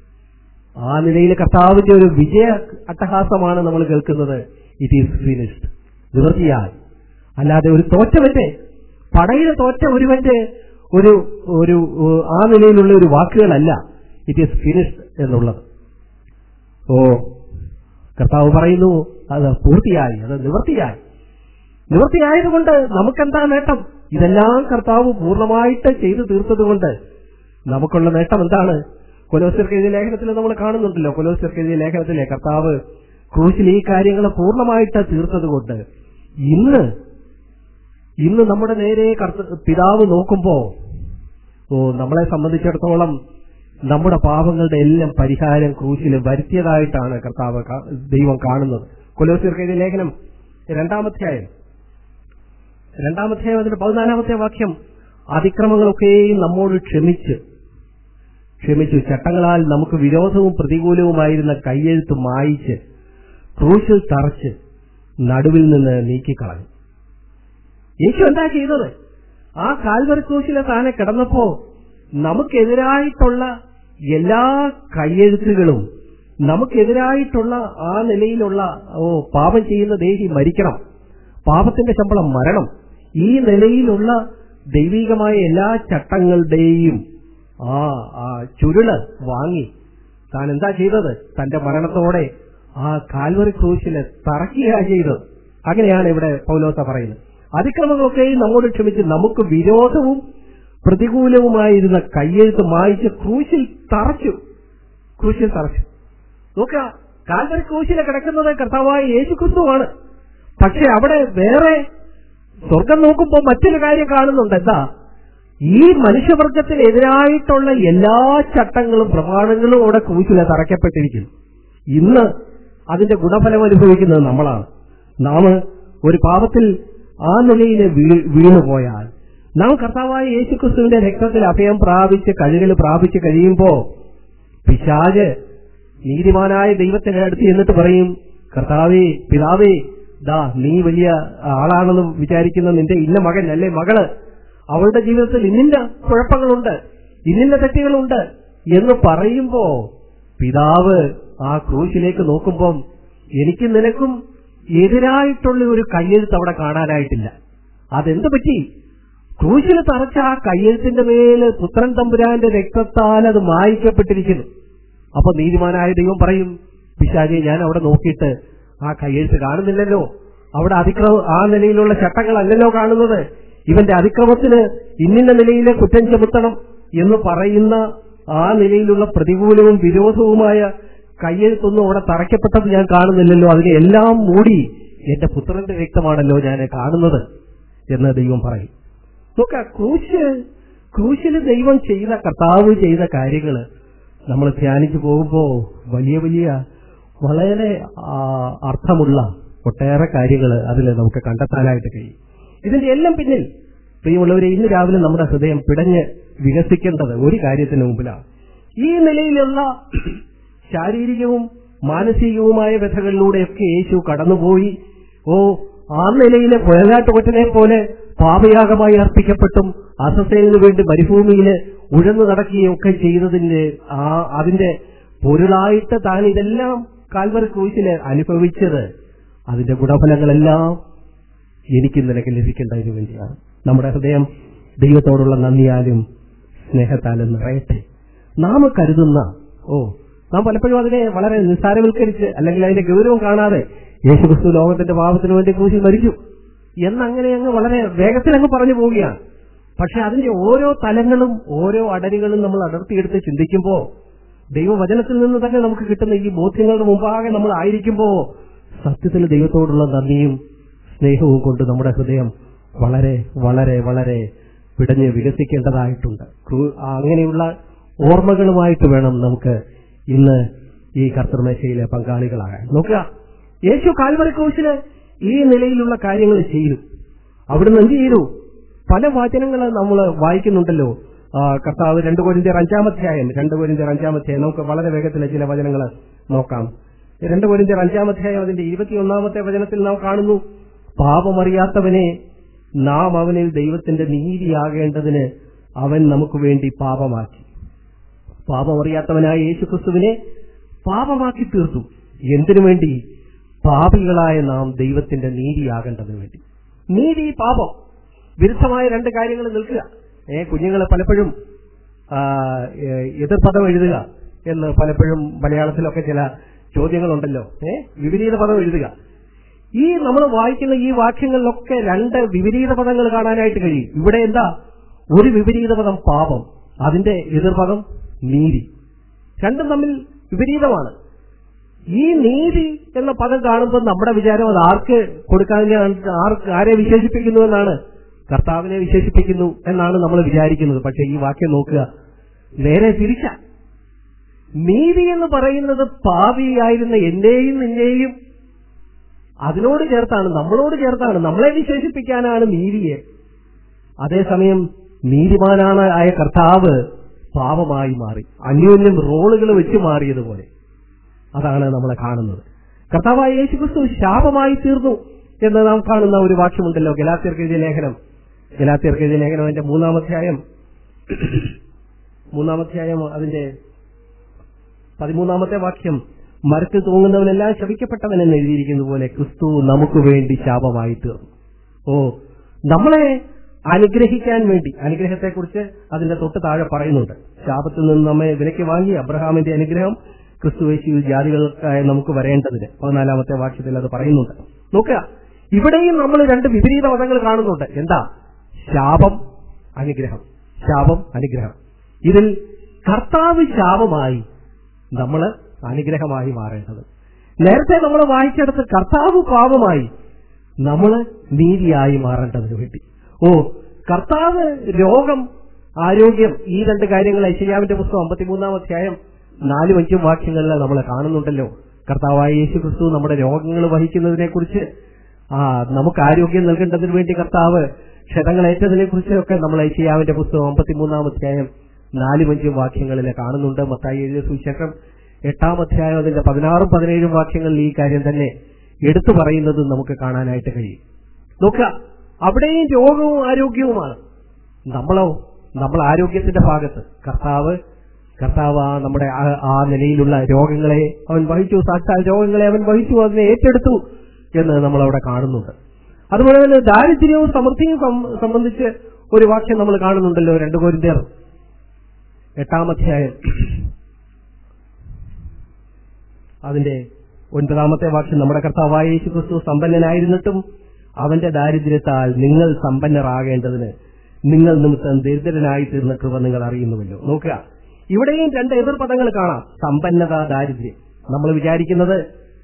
ആ നിലയിൽ കർത്താവിന്റെ ഒരു വിജയ അട്ടഹാസമാണ് നമ്മൾ കേൾക്കുന്നത് ഇറ്റ് ഈസ് ഫിനിഷ്ഡ് നിവൃത്തിയായി അല്ലാതെ ഒരു തോറ്റവന്റെ പടയിൽ തോറ്റ ഒരുവന്റെ ഒരു ഒരു ഏഹ്, ആ നിലയിലുള്ള ഒരു വാക്കുകളല്ല ഇറ്റ് ഈസ് ഫിനിഷ്ഡ് എന്നുള്ളത് ഓ കർത്താവ് പറയുന്നു അത് പൂർത്തിയായി അത് നിവൃത്തിയായി നിവൃത്തിയായതുകൊണ്ട് നമുക്കെന്താ നേട്ടം ഇതെല്ലാം കർത്താവ് പൂർണ്ണമായിട്ട് ചെയ്തു തീർത്തതുകൊണ്ട് നമുക്കുള്ള നേട്ടം എന്താണ് കൊലോസ്യർക്കെതിരെ ലേഖനത്തിൽ നമ്മൾ കാണുന്നുണ്ടല്ലോ കൊലോസ്യർക്കെതിരെ ലേഖനത്തിലെ കർത്താവ് ക്രൂശിൽ ഈ കാര്യങ്ങൾ പൂർണ്ണമായിട്ട് തീർത്തതുകൊണ്ട് ഇന്ന് ഇന്ന് നമ്മുടെ നേരെ കർത്ത- പിതാവ് നോക്കുമ്പോ ഓ നമ്മളെ സംബന്ധിച്ചിടത്തോളം നമ്മുടെ പാപങ്ങളുടെ എല്ലാം പരിഹാരം ക്രൂശിൽ വരുത്തിയതായിട്ടാണ് കർത്താവ് കാ- ദൈവം കാണുന്നത് കൊലോസ്യർക്കെതിരെ ലേഖനം രണ്ടാമധ്യായം രണ്ടാമധ്യായം അതിന്റെ പതിനാലാമത്തെ വാക്യം അതിക്രമങ്ങളൊക്കെയും നമ്മോട് ക്ഷമിച്ച് ക്ഷമിച്ചു ചട്ടങ്ങളാൽ നമുക്ക് വിരോധവും പ്രതികൂലവുമായിരുന്ന കയ്യെഴുത്ത് മായിച്ച് ക്രൂശിൽ തറച്ച് നടുവിൽ നിന്ന് നീക്കിക്കളഞ്ഞു യേശു എന്താ ചെയ്തത് ആ കാൽവറി ക്രൂശിലെ താനെ കിടന്നപ്പോ നമുക്കെതിരായിട്ടുള്ള എല്ലാ കയ്യെഴുത്തുകളും നമുക്കെതിരായിട്ടുള്ള ആ നിലയിലുള്ള ഓ പാപം ചെയ്യുന്ന ദേഹി മരിക്കണം പാപത്തിന്റെ ശമ്പളം മരണം ഈ നിലയിലുള്ള ദൈവികമായ എല്ലാ ചട്ടങ്ങളുടെയും ആ ആ ചുരുള് വാങ്ങി താൻ എന്താ ചെയ്തത് തന്റെ മരണത്തോടെ ആ കാൽവറി ക്രൂശിലെ തറക്കുകയാ ചെയ്തത് അങ്ങനെയാണ് ഇവിടെ പൗലോസ പറയുന്നത് അതിക്രമങ്ങളൊക്കെയും നമ്മോട് ക്ഷമിച്ച് നമുക്ക് വിരോധവും പ്രതികൂലവുമായിരുന്ന കയ്യെഴുത്ത് മായിച്ച് ക്രൂശിൽ തറച്ചു ക്രൂശിൽ തറച്ചു നോക്കുക കാൽവറി ക്രൂശിലെ കിടക്കുന്നത് കർത്താവായ യേശു ക്രിസ്തുവാണ് പക്ഷെ അവിടെ വേറെ സ്വർഗം നോക്കുമ്പോൾ മറ്റൊരു കാര്യം കാണുന്നുണ്ട് എന്താ ഈ മനുഷ്യവർഗത്തിനെതിരായിട്ടുള്ള എല്ലാ ചട്ടങ്ങളും പ്രമാണങ്ങളും അവിടെ ക്രൂശിലെ തറയ്ക്കപ്പെട്ടിരിക്കുന്നു ഇന്ന് അതിന്റെ ഗുണഫലം അനുഭവിക്കുന്നത് നമ്മളാണ് നാം ഒരു പാപത്തിൽ ആ നിലയിൽ വീ- വീണുപോയാൽ നാം കർത്താവായ യേശുക്രിസ്തുവിന്റെ രക്തത്തിൽ അഭയം പ്രാപിച്ച് കഴുകൽ പ്രാപിച്ച് കഴിയുമ്പോ പിശാജ് നീതിമാനായ ദൈവത്തിന്റെ അടുത്ത് എന്നിട്ട് പറയും കർത്താവേ പിതാവേ ദാ നീ വലിയ ആളാണെന്ന് വിചാരിക്കുന്ന നിന്റെ ഇന്ന മകൻ അല്ലെ മകള് അവളുടെ ജീവിതത്തിൽ ഇന്നിന്റെ കുഴപ്പങ്ങളുണ്ട് ഇന്നിന്റെ തെറ്റുകളുണ്ട് എന്ന് പറയുമ്പോ പിതാവ് ആ ക്രൂശിലേക്ക് നോക്കുമ്പം എനിക്ക് നിനക്കും എതിരായിട്ടുള്ള ഒരു കയ്യെഴുത്ത് അവിടെ കാണാനായിട്ടില്ല അതെന്ത് പറ്റി ക്രൂശിൽ തറച്ച ആ കയ്യെഴുത്തിന്റെ മേല് പുത്രൻ തമ്പുരാന്റെ രക്തത്താൽ അത് മായിക്കപ്പെട്ടിരിക്കുന്നു അപ്പൊ നീതിമാനായ ദൈവം പറയും പിശാചെ ഞാൻ അവിടെ നോക്കിയിട്ട് ആ കയ്യെഴുത്ത് കാണുന്നില്ലല്ലോ അവിടെ അതിക്രമ ആ നിലയിലുള്ള ചട്ടങ്ങളല്ലല്ലോ കാണുന്നത് ഇവന്റെ അതിക്രമത്തിന് ഇന്നിന്ന നിലയിലെ കുറ്റം ചുമത്തണം എന്ന് പറയുന്ന ആ നിലയിലുള്ള പ്രതികൂലവും വിരോധവുമായ കയ്യെഴുത്തൊന്നും അവിടെ തറയ്ക്കപ്പെട്ടത് ഞാൻ കാണുന്നില്ലല്ലോ അതിനെ എല്ലാം മൂടി എന്റെ പുത്രന്റെ രക്തമാണല്ലോ ഞാൻ കാണുന്നത് എന്ന് ദൈവം പറയും നോക്ക ക്രൂശ് ക്രൂശിൽ ദൈവം ചെയ്ത കർത്താവ് ചെയ്ത കാര്യങ്ങള് നമ്മൾ ധ്യാനിച്ചു പോകുമ്പോ വലിയ വലിയ വളരെ ആ, അർത്ഥമുള്ള ഒട്ടേറെ കാര്യങ്ങൾ അതിൽ നമുക്ക് കണ്ടെത്താനായിട്ട് കഴിയും ഇതിന്റെ എല്ലാം പിന്നിൽ പ്രിയമുള്ളവരെ ഇന്ന് രാവിലെ നമ്മുടെ ഹൃദയം പിടഞ്ഞ് വികസിക്കേണ്ടത് ഒരു കാര്യത്തിന് മുമ്പിലാണ് ഈ നിലയിലുള്ള ശാരീരികവും മാനസികവുമായ വ്യഥകളിലൂടെയൊക്കെ യേശു കടന്നുപോയി ഓ ആ നിലയിലെ പുഴകാട്ടുകൊറ്റനെ പോലെ പാപയാഗമായി അർപ്പിക്കപ്പെട്ടും അസസേനു വേണ്ടി മരുഭൂമിയിൽ ഉഴന്നു നടക്കുകയും ഒക്കെ ചെയ്തതിന്റെ ആ അതിന്റെ പൊരുളായിട്ട് താൻ ഇതെല്ലാം കാൽവറി ക്രൂശിന് അനുഭവിച്ചത് അതിന്റെ ഗുണഫലങ്ങളെല്ലാം എനിക്ക് നിനക്ക് ലഭിക്കേണ്ടതിനു വേണ്ടിയാണ് നമ്മുടെ ഹൃദയം ദൈവത്തോടുള്ള നന്ദിയാലും സ്നേഹത്താലും നിറയട്ടെ നാം കരുതുന്ന ഓ നാം പലപ്പോഴും അതിനെ വളരെ നിസ്സാരവൽക്കരിച്ച് അല്ലെങ്കിൽ അതിന്റെ ഗൗരവം കാണാതെ യേശുക്രിസ്തു ലോകത്തിന്റെ പാപത്തിന് വേണ്ടി ക്രൂശിൽ മരിച്ചു എന്നങ്ങനെ അങ്ങ് വളരെ വേഗത്തിൽ അങ്ങ് പറഞ്ഞു പോവുകയാണ് പക്ഷെ അതിന്റെ ഓരോ തലങ്ങളും ഓരോ അടരുകളും നമ്മൾ അടർത്തിയെടുത്ത് ചിന്തിക്കുമ്പോൾ ദൈവവചനത്തിൽ നിന്ന് തന്നെ നമുക്ക് കിട്ടുന്ന ഈ ബോധ്യങ്ങളുടെ മുമ്പാകെ നമ്മൾ ആയിരിക്കുമ്പോൾ സത്യത്തിൽ ദൈവത്തോടുള്ള നന്ദിയും സ്നേഹവും കൊണ്ട് നമ്മുടെ ഹൃദയം വളരെ വളരെ വളരെ പിടഞ്ഞ് വികസിക്കേണ്ടതായിട്ടുണ്ട് ക്രൂ- അങ്ങനെയുള്ള ഓർമ്മകളുമായിട്ട് വേണം നമുക്ക് ഇന്ന് ഈ കർത്തൃമേശയിലെ പങ്കാളികളാകാൻ നോക്കുക യേശു കാൽവറി ക്രൂശില് ഈ നിലയിലുള്ള കാര്യങ്ങൾ ചെയ്തു അവിടുന്ന് എന്ത് ചെയ്തു പല വചനങ്ങൾ നമ്മൾ വായിക്കുന്നുണ്ടല്ലോ ആ, കർത്താവ് രണ്ട് കോരിന്ത്യർ അഞ്ചാമധ്യായം രണ്ട് കോരിന്ത്യർ അഞ്ചാമധ്യായം നമുക്ക് വളരെ വേഗത്തിൽ ചില വചനങ്ങൾ നോക്കാം രണ്ട് കോരിന്ത്യർ അഞ്ചാമധ്യായം അതിന്റെ ഇരുപത്തിയൊന്നാമത്തെ വചനത്തിൽ നാം കാണുന്നു പാപമറിയാത്തവനെ നാം അവനിൽ ദൈവത്തിന്റെ നീതിയാകേണ്ടതിന് അവൻ നമുക്ക് വേണ്ടി പാപമാക്കി പാപമറിയാത്തവനായ യേശുക്രിസ്തുവിനെ പാപമാക്കി തീർത്തു എന്തിനു വേണ്ടി പാപികളായ നാം ദൈവത്തിന്റെ നീതിയാകേണ്ടതിന് വേണ്ടി നീതി പാപം വിരുദ്ധമായ രണ്ട് കാര്യങ്ങൾ നിൽക്കുക ഏ കുഞ്ഞുങ്ങൾ പലപ്പോഴും ആ, ഏ, എതിർപദം എഴുതുക എന്ന് പലപ്പോഴും മലയാളത്തിലൊക്കെ ചില ചോദ്യങ്ങളുണ്ടല്ലോ ഏ വിപരീത പദം എഴുതുക ഈ നമ്മൾ വായിക്കുന്ന ഈ വാക്യങ്ങളിലൊക്കെ രണ്ട് വിപരീത പദങ്ങൾ കാണാനായിട്ട് കഴിയും ഇവിടെ എന്താ ഒരു വിപരീത പദം പാപം അതിന്റെ എതിർപദം നീതി രണ്ടും തമ്മിൽ വിപരീതമാണ് ഈ നീതി എന്ന പദം കാണുമ്പോൾ നമ്മുടെ വിചാരം അത് ആർക്ക് കൊടുക്കാൻ ആർക്ക് ആരെ വിശേഷിപ്പിക്കുന്നു എന്നാണ് കർത്താവിനെ വിശേഷിപ്പിക്കുന്നു എന്നാണ് നമ്മൾ വിചാരിക്കുന്നത് പക്ഷെ ഈ വാക്യം നോക്കുക നേരെ തിരിച്ച നീതി എന്ന് പറയുന്നത് പാപിയായിരുന്ന എന്റെയും നിന്റെയും അതിനോട് ചേർത്താണ് നമ്മളോട് ചേർത്താണ് നമ്മളെ വിശേഷിപ്പിക്കാനാണ് നീതിയെ അതേസമയം നീതിമാനാണ് ആയ കർത്താവ് പാപമായി മാറി അന്യോന്യം റോളുകൾ വെച്ച് മാറിയതുപോലെ അതാണ് നമ്മളെ കാണുന്നത് കർത്താവായ യേശുക്രിസ്തു ശാപമായി തീർന്നു എന്ന് നാം കാണുന്ന ഒരു വാക്യമുണ്ടല്ലോ ഗലാത്യർക്കെഴുതിയ ലേഖനം ഗലാത്യർക്കെഴുതിയ ലേഖനം അതിന്റെ മൂന്നാമധ്യായം മൂന്നാമധ്യായം അതിന്റെ പതിമൂന്നാമത്തെ വാക്യം മരത്തിൽ തൂങ്ങുന്നവനെല്ലാം ശവിക്കപ്പെട്ടവൻ എന്ന് എഴുതിയിരിക്കുന്ന പോലെ ക്രിസ്തു നമുക്ക് വേണ്ടി ശാപമായി തീർന്നു ഓ നമ്മളെ അനുഗ്രഹിക്കാൻ വേണ്ടി അനുഗ്രഹത്തെക്കുറിച്ച് അതിന്റെ തൊട്ട് താഴെ പറയുന്നുണ്ട് ശാപത്തിൽ നിന്ന് നമ്മെ വിലയ്ക്ക് വാങ്ങി അബ്രഹാമിന്റെ അനുഗ്രഹം ക്രിസ്തു യേശുവിൽ ജാതികൾക്കായി നമുക്ക് വരേണ്ടതിന് പതിനാലാമത്തെ വാക്യത്തിൽ അത് പറയുന്നുണ്ട് നോക്കുക ഇവിടെയും നമ്മൾ രണ്ട് വിപരീത മതങ്ങൾ കാണുന്നുണ്ട് എന്താ ശാപം അനുഗ്രഹം ശാപം അനുഗ്രഹം ഇതിൽ കർത്താവ് ശാപമായി നമ്മൾ അനുഗ്രഹമായി മാറേണ്ടത് നേരത്തെ നമ്മൾ വായിച്ചെടുത്ത് കർത്താവ് പാപമായി നമ്മൾ നീതിയായി മാറേണ്ടതിന് വേണ്ടി ഓ കർത്താവ് രോഗം ആരോഗ്യം ഈ രണ്ട് കാര്യങ്ങൾ ഐശ്വര്യാവിന്റെ പുസ്തകം അമ്പത്തിമൂന്നാം അധ്യായം നാലും അഞ്ചും വാക്യങ്ങളിൽ നമ്മൾ കാണുന്നുണ്ടല്ലോ കർത്താവായ യേശു ക്രിസ്തു നമ്മുടെ രോഗങ്ങൾ വഹിക്കുന്നതിനെ കുറിച്ച് ആ നമുക്ക് ആരോഗ്യം നൽകേണ്ടതിന് വേണ്ടി കർത്താവ് ക്ഷതങ്ങളേറ്റതിനെ കുറിച്ചൊക്കെ നമ്മൾ ഐശ്വര്യാവിന്റെ പുസ്തകം അമ്പത്തിമൂന്നാം അധ്യായം നാലും അഞ്ചും വാക്യങ്ങളിൽ കാണുന്നുണ്ട് മത്തായി എഴുതിയ സുവിശേഷം എട്ടാം അധ്യായം അതിന്റെ പതിനാറും പതിനേഴും വാക്യങ്ങളിൽ ഈ കാര്യം തന്നെ എടുത്തു പറയുന്നത് നമുക്ക് കാണാനായിട്ട് കഴിയും നോക്കുക അവിടെയും രോഗവും ആരോഗ്യവുമാണ് നമ്മളോ നമ്മൾ ആരോഗ്യത്തിന്റെ ഭാഗത്ത് കർത്താവ് കർത്താവ് ആ നമ്മുടെ ആ- ആ നിലയിലുള്ള രോഗങ്ങളെ അവൻ വഹിച്ചു സാക്ഷാൽ രോഗങ്ങളെ അവൻ വഹിച്ചു അതിനെ ഏറ്റെടുത്തു എന്ന് നമ്മൾ അവിടെ കാണുന്നുണ്ട് അതുപോലെ തന്നെ ദാരിദ്ര്യവും സമൃദ്ധിയും സം- സംബന്ധിച്ച് ഒരു വാക്യം നമ്മൾ കാണുന്നുണ്ടല്ലോ രണ്ടു കോരിന്ത്യർ എട്ടാം അധ്യായം അതിന്റെ ഒൻപതാമത്തെ വാക്യം നമ്മുടെ കർത്താവായ യേശു ക്രിസ്തു സമ്പന്നനായിരുന്നിട്ടും അവന്റെ ദാരിദ്ര്യത്താൽ നിങ്ങൾ സമ്പന്നരാകേണ്ടതിന് നിങ്ങൾ നിമിത്തം ദരിദ്രനായി തീർന്ന കൃപ നിങ്ങൾ അറിയുന്നുവല്ലോ നോക്കുക ഇവിടെയും രണ്ട് എതിർപദങ്ങൾ കാണാം സമ്പന്നത ദാരിദ്ര്യം നമ്മൾ വിചാരിക്കുന്നത്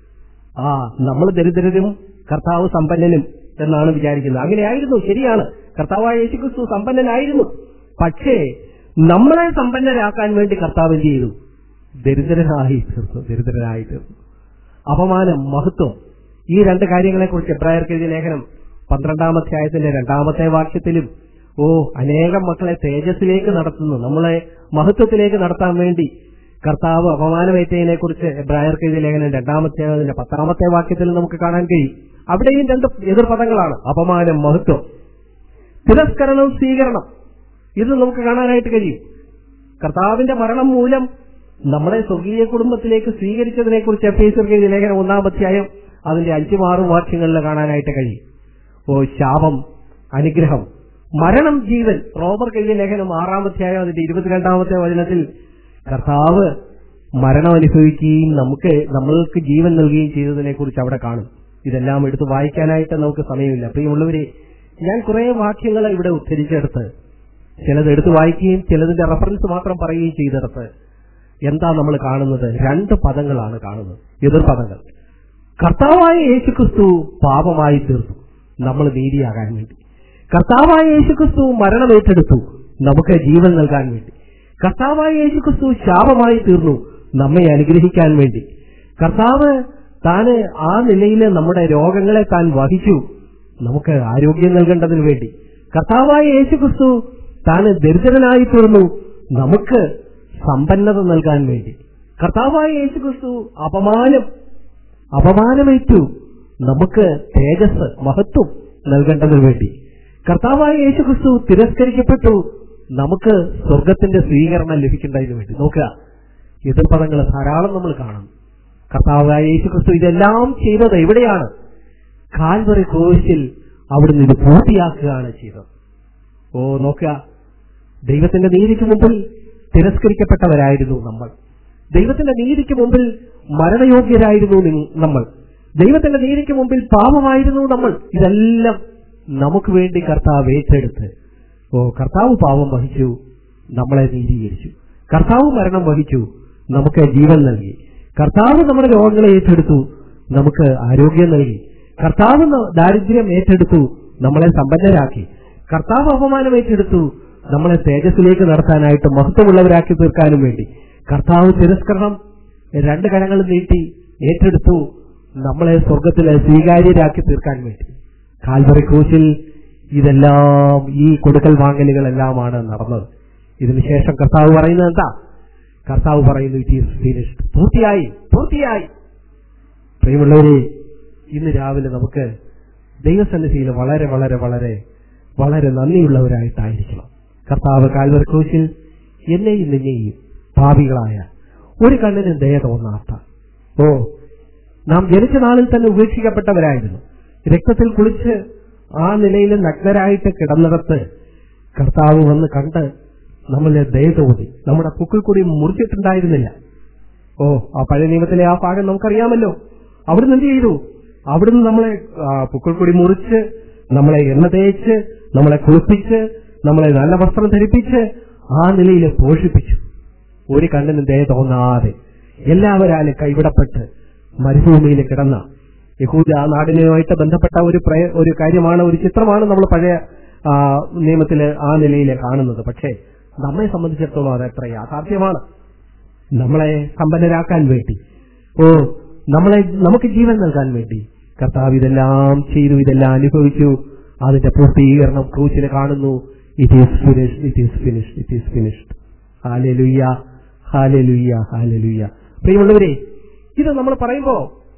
ആ നമ്മൾ ദരിദ്രരും കർത്താവ് സമ്പന്നനും എന്നാണ് വിചാരിക്കുന്നത് അങ്ങനെയായിരുന്നു ശരിയാണ് കർത്താവായ യേശുക്രിസ്തു സമ്പന്നനായിരുന്നു പക്ഷേ നമ്മളെ സമ്പന്നരാക്കാൻ വേണ്ടി കർത്താവ് എന്ത് ചെയ്തു ദരിദ്രനായി തീർന്നു ദരിദ്രനായി തീർന്നു അപമാനം മഹത്വം ഈ രണ്ട് കാര്യങ്ങളെക്കുറിച്ച് എബ്രായർക്ക് എഴുതിയ ലേഖനം പന്ത്രണ്ടാം അധ്യായത്തിന്റെ രണ്ടാമത്തെ വാക്യത്തിലും ഓ അനേകം മക്കളെ തേജസ്സിലേക്ക് നടത്തുന്നു നമ്മളെ മഹത്വത്തിലേക്ക് നടത്താൻ വേണ്ടി കർത്താവ് അപമാനമേറ്റതിനെ കുറിച്ച് എബ്രായർക്ക് എഴുതിയ ലേഖനം രണ്ടാമത്തെ അതിന്റെ പത്താമത്തെ വാക്യത്തിൽ നമുക്ക് കാണാൻ കഴിയും അവിടെയും രണ്ട് എതിർപദങ്ങളാണ് അപമാനം മഹത്വം തിരസ്കരണം സ്വീകരണം ഇത് നമുക്ക് കാണാനായിട്ട് കഴിയും കർത്താവിന്റെ മരണം മൂലം നമ്മളെ സ്വർഗീയ കുടുംബത്തിലേക്ക് സ്വീകരിച്ചതിനെ കുറിച്ച് എഫേസർക്ക് എഴുതിയ ലേഖനം ഒന്നാം അധ്യായം അതിന്റെ അഞ്ചും ആറും വാക്യങ്ങളിൽ കാണാനായിട്ട് കഴിയും ഓ ശാപം അനുഗ്രഹം മരണം ജീവൻ റോബർ എഴുതിയ ലേഖനം ആറാം അധ്യായം അതിന്റെ ഇരുപത്തിരണ്ടാമത്തെ വചനത്തിൽ കർത്താവ് മരണം അനുഭവിക്കുകയും നമുക്ക് നമ്മൾക്ക് ജീവൻ നൽകുകയും ചെയ്തതിനെ കുറിച്ച് അവിടെ കാണും ഇതെല്ലാം എടുത്ത് വായിക്കാനായിട്ട് നമുക്ക് സമയമില്ല പ്രിയമുള്ളവരെ ഞാൻ കുറെ വാക്യങ്ങൾ ഇവിടെ ഉദ്ധരിച്ചെടുത്ത് ചിലത് എടുത്ത് വായിക്കുകയും ചിലതിന്റെ റെഫറൻസ് മാത്രം പറയുകയും ചെയ്തെടുത്ത് എന്താ നമ്മൾ കാണുന്നത് രണ്ട് പദങ്ങളാണ് കാണുന്നത് എതിർപദങ്ങൾ കർത്താവായ യേശുക്രിസ്തു പാപമായി തീർന്നു നമ്മൾ നീതിയാകാൻ വേണ്ടി കർത്താവായ യേശുക്രിസ്തു മരണം ഏറ്റെടുത്തു നമുക്ക് ജീവൻ നൽകാൻ വേണ്ടി കർത്താവായ യേശുക്രിസ്തു ശാപമായി തീർന്നു നമ്മെ അനുഗ്രഹിക്കാൻ വേണ്ടി കർത്താവ് താന് ആ നിലയിൽ നമ്മുടെ രോഗങ്ങളെ താൻ വഹിച്ചു നമുക്ക് ആരോഗ്യം നൽകേണ്ടതിന് വേണ്ടി കർത്താവായ യേശുക്രിസ്തു താന് ദരിദ്രനായി തീർന്നു നമുക്ക് സമ്പന്നത നൽകാൻ വേണ്ടി കർത്താവായ യേശുക്രിസ്തു അപമാനം അപമാനമേറ്റു നമുക്ക് തേജസ് മഹത്വം നൽകേണ്ടതിന് വേണ്ടി കർത്താവായ യേശുക്രിസ്തു തിരസ്കരിക്കപ്പെട്ടു നമുക്ക് സ്വർഗത്തിന്റെ സ്വീകരണം ലഭിക്കേണ്ടതിന് വേണ്ടി നോക്കുക എതിർപദങ്ങൾ ധാരാളം നമ്മൾ കാണും കർത്താവായ യേശുക്രിസ്തു ഇതെല്ലാം ചെയ്തത് എവിടെയാണ് കാൽവറി ക്രൂശിൽ അവിടുന്ന് ഇത് പൂർത്തിയാക്കുകയാണ് ചെയ്തത് ഓ നോക്കുക ദൈവത്തിന്റെ നീതിക്ക് മുമ്പിൽ തിരസ്കരിക്കപ്പെട്ടവരായിരുന്നു നമ്മൾ ദൈവത്തിന്റെ നീതിക്ക് മുമ്പിൽ മരണയോഗ്യരായിരുന്നു നി- നമ്മൾ ദൈവത്തിന്റെ നീതിക്ക് മുമ്പിൽ പാപമായിരുന്നു നമ്മൾ ഇതെല്ലാം നമുക്ക് വേണ്ടി കർത്താവ് ഏറ്റെടുത്ത് ഓ കർത്താവ് പാപം വഹിച്ചു നമ്മളെ നീതീകരിച്ചു കർത്താവ് മരണം വഹിച്ചു നമുക്ക് ജീവൻ നൽകി കർത്താവ് നമ്മുടെ രോഗങ്ങളെ ഏറ്റെടുത്തു നമുക്ക് ആരോഗ്യം നൽകി കർത്താവ് ന- ദാരിദ്ര്യം ഏറ്റെടുത്തു നമ്മളെ സമ്പന്നരാക്കി കർത്താവ് അപമാനം ഏറ്റെടുത്തു നമ്മളെ തേജസ്സിലേക്ക് നടത്താനായിട്ട് മഹത്വമുള്ളവരാക്കി തീർക്കാനും വേണ്ടി കർത്താവ് തിരസ്കരണം രണ്ട് കരങ്ങളും നീട്ടി ഏറ്റെടുത്തു നമ്മളെ സ്വർഗത്തിലെ സ്വീകാര്യരാക്കി തീർക്കാൻ വേണ്ടി കാൽവറി ക്രൂശിൽ ഇതെല്ലാം ഈ കൊടുക്കൽ വാങ്ങലുകളെല്ലാമാണ് നടന്നത് ഇതിനുശേഷം കർത്താവ് പറയുന്നത് എന്താ കർത്താവ് പറയുന്നു ഇറ്റ് ഈസ് ഫിനിഷ്ഡ് പൂർത്തിയായി പൂർത്തിയായി പ്രിയമുള്ളവരെ ഇന്ന് രാവിലെ നമുക്ക് ദൈവസന്നിധിയിൽ വളരെ വളരെ വളരെ വളരെ നന്ദിയുള്ളവരായിട്ടായിരിക്കണം കർത്താവ് കാൽവർ ക്രൂശിൽ എന്നെയും നിന്നെയും പാപികളായ ഒരു കണ്ണിന് ദയ തോന്നാത്ത ഓ നാം ജനിച്ച നാളിൽ തന്നെ ഉപേക്ഷിക്കപ്പെട്ടവരായിരുന്നു രക്തത്തിൽ കുളിച്ച് ആ നിലയിൽ നഗ്നരായിട്ട് കിടന്നിടത്ത് കർത്താവ് വന്ന് കണ്ട് നമ്മളെ ദയ തോന്നി നമ്മുടെ പുക്കിൾ കൂടി മുറിച്ചിട്ടുണ്ടായിരുന്നില്ല ഓ ആ പഴയ നിയമത്തിലെ ആ ഭാഗം നമുക്കറിയാമല്ലോ അവിടുന്ന് എന്ത് ചെയ്തു അവിടുന്ന് നമ്മളെ ആ, പുക്കിൾക്കൊടി മുറിച്ച് നമ്മളെ എണ്ണ തേച്ച് നമ്മളെ കുളിപ്പിച്ച് നമ്മളെ നല്ല വസ്ത്രം ധരിപ്പിച്ച് ആ നിലയിൽ പോഷിപ്പിച്ചു ഒരു കണ്ണിനും ദയ തോന്നാതെ എല്ലാവരാലും കൈവിടപ്പെട്ട് മരുഭൂമിയിൽ കിടന്ന യഹൂദ നാടിനുമായിട്ട് ബന്ധപ്പെട്ട ഒരു പ്രയ- ഒരു കാര്യമാണ് ഒരു ചിത്രമാണ് നമ്മൾ പഴയ ആ, നിയമത്തില് ആ നിലയിൽ കാണുന്നത് പക്ഷേ നമ്മെ സംബന്ധിച്ചിടത്തോളം അത് എത്ര യാഥാർത്ഥ്യമാണ് നമ്മളെ സമ്പന്നരാക്കാൻ വേണ്ടി ഓ നമ്മളെ നമുക്ക് ജീവൻ നൽകാൻ വേണ്ടി കർത്താവ് ഇതെല്ലാം ചെയ്തു ഇതെല്ലാം അനുഭവിച്ചു അതിന്റെ പൂർത്തീകരണം ക്രൂശിൽ കാണുന്നു it is finished it is finished it is finished hallelujah hallelujah ഹാലലുയ്യ പ്രിയമുള്ളവരെ ഇത് നമ്മൾ പറയുമ്പോ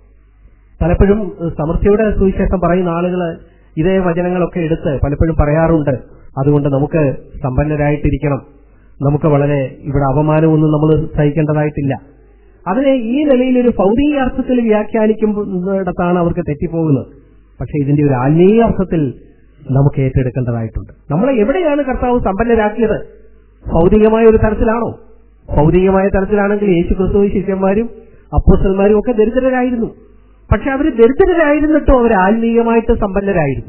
പലപ്പോഴും ഏഹ്, സമൃദ്ധിയുടെ സുവിശേഷം പറയുന്ന ആളുകൾ ഇതേ വചനങ്ങളൊക്കെ എടുത്ത് പലപ്പോഴും പറയാറുണ്ട് അതുകൊണ്ട് നമുക്ക് സമ്പന്നരായിട്ടിരിക്കണം നമുക്ക് വളരെ ഇവിടെ അപമാനമൊന്നും നമ്മൾ സഹിക്കേണ്ടതായിട്ടില്ല അതിനെ ഈ നിലയിൽ ഒരു ഭൗതിക അർത്ഥത്തിൽ വ്യാഖ്യാനിക്കുന്നിടത്താണ് അവർക്ക് തെറ്റിപ്പോകുന്നത് പക്ഷെ ഇതിന്റെ ഒരു ആത്മീയ അർത്ഥത്തിൽ നമുക്ക് ഏറ്റെടുക്കേണ്ടതായിട്ടുണ്ട് നമ്മളെ എവിടെയാണ് കർത്താവ് സമ്പന്നരാക്കിയത് ഭൗതികമായ ഒരു തരത്തിലാണോ ഭൗതികമായ തരത്തിലാണെങ്കിൽ യേശു ക്രിസ്തു ശിഷ്യന്മാരും അപ്പോസ്റ്റന്മാരും ഒക്കെ ദരിദ്രരായിരുന്നു പക്ഷെ അവർ ദരിദ്രരായിരുന്നിട്ടും അവർ ആത്മീയമായിട്ട് സമ്പന്നരായിരുന്നു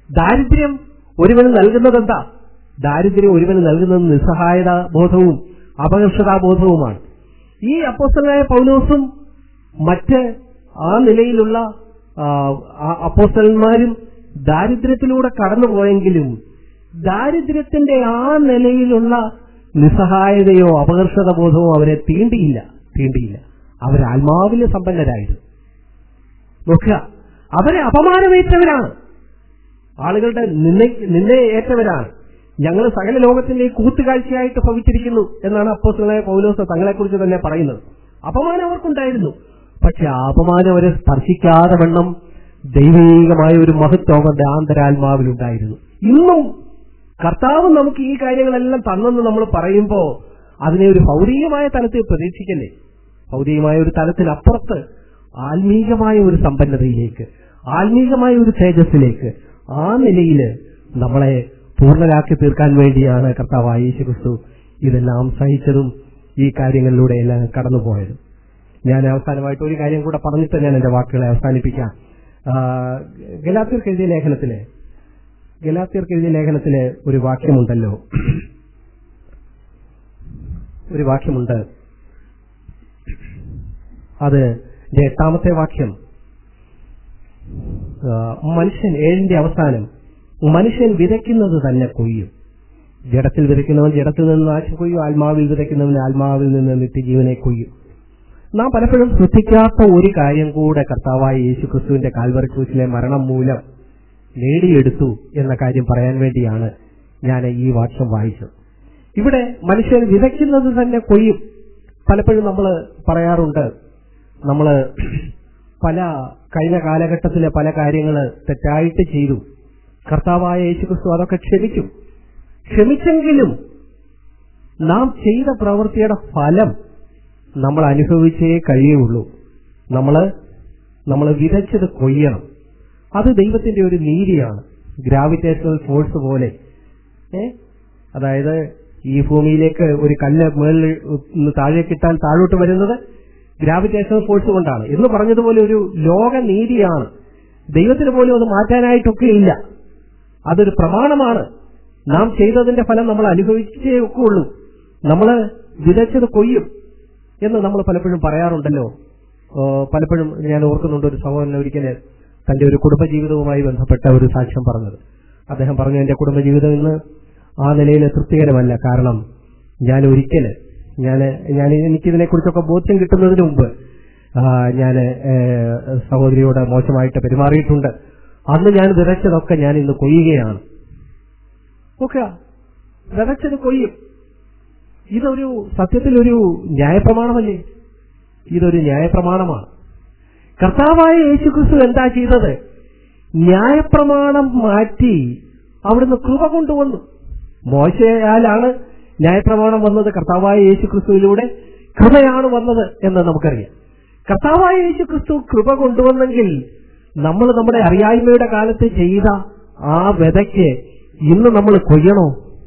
ദാരിദ്ര്യം ഒരുവന് നൽകുന്നത് എന്താ ദാരിദ്ര്യം ഒരുവന് നൽകുന്നത് നിസ്സഹായത ബോധവും അപകർഷതാബോധവുമാണ് ഈ അപ്പോസ്തലനായ പൗലോസും മറ്റ് ആ നിലയിലുള്ള ആ, ആ അപ്പോസ്തലന്മാരും ദാരിദ്ര്യത്തിലൂടെ കടന്നുപോയെങ്കിലും ദാരിദ്ര്യത്തിന്റെ ആ നിലയിലുള്ള നിസ്സഹായതയോ അപകർഷത ബോധമോ അവരെ തീണ്ടിയില്ല തീണ്ടിയില്ല അവർ ആത്മാവിലെ സമ്പന്നരായിരുന്നു നോക്കുക അവരെ അപമാനമേറ്റവരാണ് ആളുകളുടെ നിന്ന നിന്നയേറ്റവരാണ് ഞങ്ങൾ സകല ലോകത്തിന്റെ കൂത്തുകാഴ്ചയായിട്ട് ഭവിച്ചിരിക്കുന്നു എന്നാണ് അപ്പോസ്തലനായ പൗലോസ് തങ്ങളെക്കുറിച്ച് തന്നെ പറയുന്നത് അപമാനം അവർക്കുണ്ടായിരുന്നു പക്ഷെ ആ അപമാനം അവരെ സ്പർശിക്കാതെ വണ്ണം ദൈവീകമായ ഒരു മഹത്വം അവരുടെ ആന്തരാത്മാവിലുണ്ടായിരുന്നു ഇന്നും കർത്താവ് നമുക്ക് ഈ കാര്യങ്ങളെല്ലാം തന്നെന്ന് നമ്മൾ പറയുമ്പോ അതിനെ ഒരു ഭൗതികമായ തലത്തിൽ പ്രതീക്ഷിക്കല്ലേ ഭൗതികമായ ഒരു തലത്തിനപ്പുറത്ത് ആത്മീകമായ ഒരു സമ്പന്നതയിലേക്ക് ആത്മീകമായ ഒരു തേജസ്സിലേക്ക് ആ നിലയിൽ നമ്മളെ പൂർണ്ണരാക്കി തീർക്കാൻ വേണ്ടിയാണ് കർത്താവായ യേശു ക്രിസ്തു ഇതെല്ലാം സഹിച്ചതും ഈ കാര്യങ്ങളിലൂടെ എല്ലാം കടന്നുപോയതും ഞാൻ അവസാനമായിട്ട് ഒരു കാര്യം കൂടെ പറഞ്ഞിട്ട് ഞാൻ എന്റെ വാക്കുകളെ അവസാനിപ്പിക്കാം ആ, ഗലാത്യർക്ക് എഴുതിയ ലേഖനത്തിലെ ഗലാത്യർക്ക് എഴുതിയ ലേഖനത്തിലെ ഒരു വാക്യമുണ്ടല്ലോ ഒരു വാക്യമുണ്ട് അത് ഇതിന്റെ എട്ടാമത്തെ വാക്യം ആ, മനുഷ്യൻ ഏഴിന്റെ അവസാനം മനുഷ്യൻ വിതയ്ക്കുന്നത് തന്നെ കൊയ്യും ജഡത്തിൽ വിതയ്ക്കുന്നവൻ ജഡത്തിൽ നിന്ന് നാശം കൊയ്യും ആത്മാവിൽ വിതയ്ക്കുന്നവൻ ആത്മാവിൽ നിന്ന് നിത്യജീവനെ കൊയ്യും നാം പലപ്പോഴും ശ്രദ്ധിക്കാത്ത ഒരു കാര്യം കൂടെ കർത്താവായ യേശു ക്രിസ്തുവിന്റെ കാൽവറി ക്രൂശിലെ മരണം മൂലം നേടിയെടുത്തു എന്ന കാര്യം പറയാൻ വേണ്ടിയാണ് ഞാൻ ഈ വാക്യം വായിച്ചത് ഇവിടെ മനുഷ്യൻ വിതയ്ക്കുന്നത് തന്നെ കൊയ്യും പലപ്പോഴും നമ്മൾ പറയാറുണ്ട് നമ്മൾ പല കഴിഞ്ഞ കാലഘട്ടത്തിലെ പല കാര്യങ്ങൾ തെറ്റായിട്ട് ചെയ്തു കർത്താവായ യേശുക്രിസ്തു അതൊക്കെ ക്ഷമിച്ചു ക്ഷമിച്ചെങ്കിലും നാം ചെയ്ത പ്രവൃത്തിയുടെ ഫലം നമ്മൾ അനുഭവിച്ചേ കഴിയുള്ളൂ നമ്മൾ നമ്മൾ വിതച്ചത് കൊയ്യണം അത് ദൈവത്തിന്റെ ഒരു നീതിയാണ് ഗ്രാവിറ്റേഷണൽ ഫോഴ്സ് പോലെ ഏ അതായത് ഈ ഭൂമിയിലേക്ക് ഒരു കല്ല് മുകളിൽ നിന്ന് താഴേക്ക് ഇട്ടാൽ താഴോട്ട് വരുന്നത് ഗ്രാവിറ്റേഷണൽ ഫോഴ്സ് കൊണ്ടാണ് എന്ന് പറഞ്ഞതുപോലെ ഒരു ലോക നീതിയാണ് ദൈവത്തിന് പോലും അത് മാറ്റാനായിട്ടൊക്കെ ഇല്ല അതൊരു പ്രമാണമാണ് നാം ചെയ്തതിന്റെ ഫലം നമ്മൾ അനുഭവിച്ചേ ഒക്കെയുള്ളൂ നമ്മൾ വിതച്ചത് കൊയ്യും എന്ന് നമ്മൾ പലപ്പോഴും പറയാറുണ്ടല്ലോ ഓ, പലപ്പോഴും ഞാൻ ഓർക്കുന്നുണ്ട് ഒരു സഹോദരൻ ഒരിക്കല് തന്റെ ഒരു കുടുംബജീവിതവുമായി ബന്ധപ്പെട്ട ഒരു സാക്ഷ്യം പറഞ്ഞത് അദ്ദേഹം പറഞ്ഞു എന്റെ കുടുംബജീവിതം ഇന്ന് ആ നിലയിൽ തൃപ്തികരമല്ല കാരണം ഞാൻ ഒരിക്കല് ഞാൻ ഞാൻ എനിക്കിതിനെ കുറിച്ചൊക്കെ ബോധ്യം കിട്ടുന്നതിന് മുമ്പ് ഞാൻ സഹോദരിയോട് മോശമായിട്ട് പെരുമാറിയിട്ടുണ്ട് അന്ന് ഞാൻ വിതച്ചതൊക്കെ ഞാൻ ഇന്ന് കൊയ്യുകയാണ് ഓക്കെ വിതച്ചത് കൊയ്യും ഇതൊരു സത്യത്തിൽ ഒരു ന്യായപ്രമാണമല്ലേ ഇതൊരു ന്യായപ്രമാണമാണ് കർത്താവായ യേശുക്രിസ്തു എന്താ ചെയ്തത് ന്യായപ്രമാണം മാറ്റി അവിടുന്ന് കൃപ കൊണ്ടുവന്നു മോശയാലാണ് ന്യായപ്രമാണം വന്നത് കർത്താവായ യേശുക്രിസ്തുവിലൂടെ കൃപയാണ് വന്നത് എന്ന് നമുക്കറിയാം കർത്താവായ യേശുക്രിസ്തു കൃപ കൊണ്ടുവന്നെങ്കിൽ നമ്മൾ നമ്മുടെ അറിയായ്മയുടെ കാലത്ത് ചെയ്ത ആ വിതയ്ക്ക് ഇന്ന് നമ്മൾ കൊയ്യണോ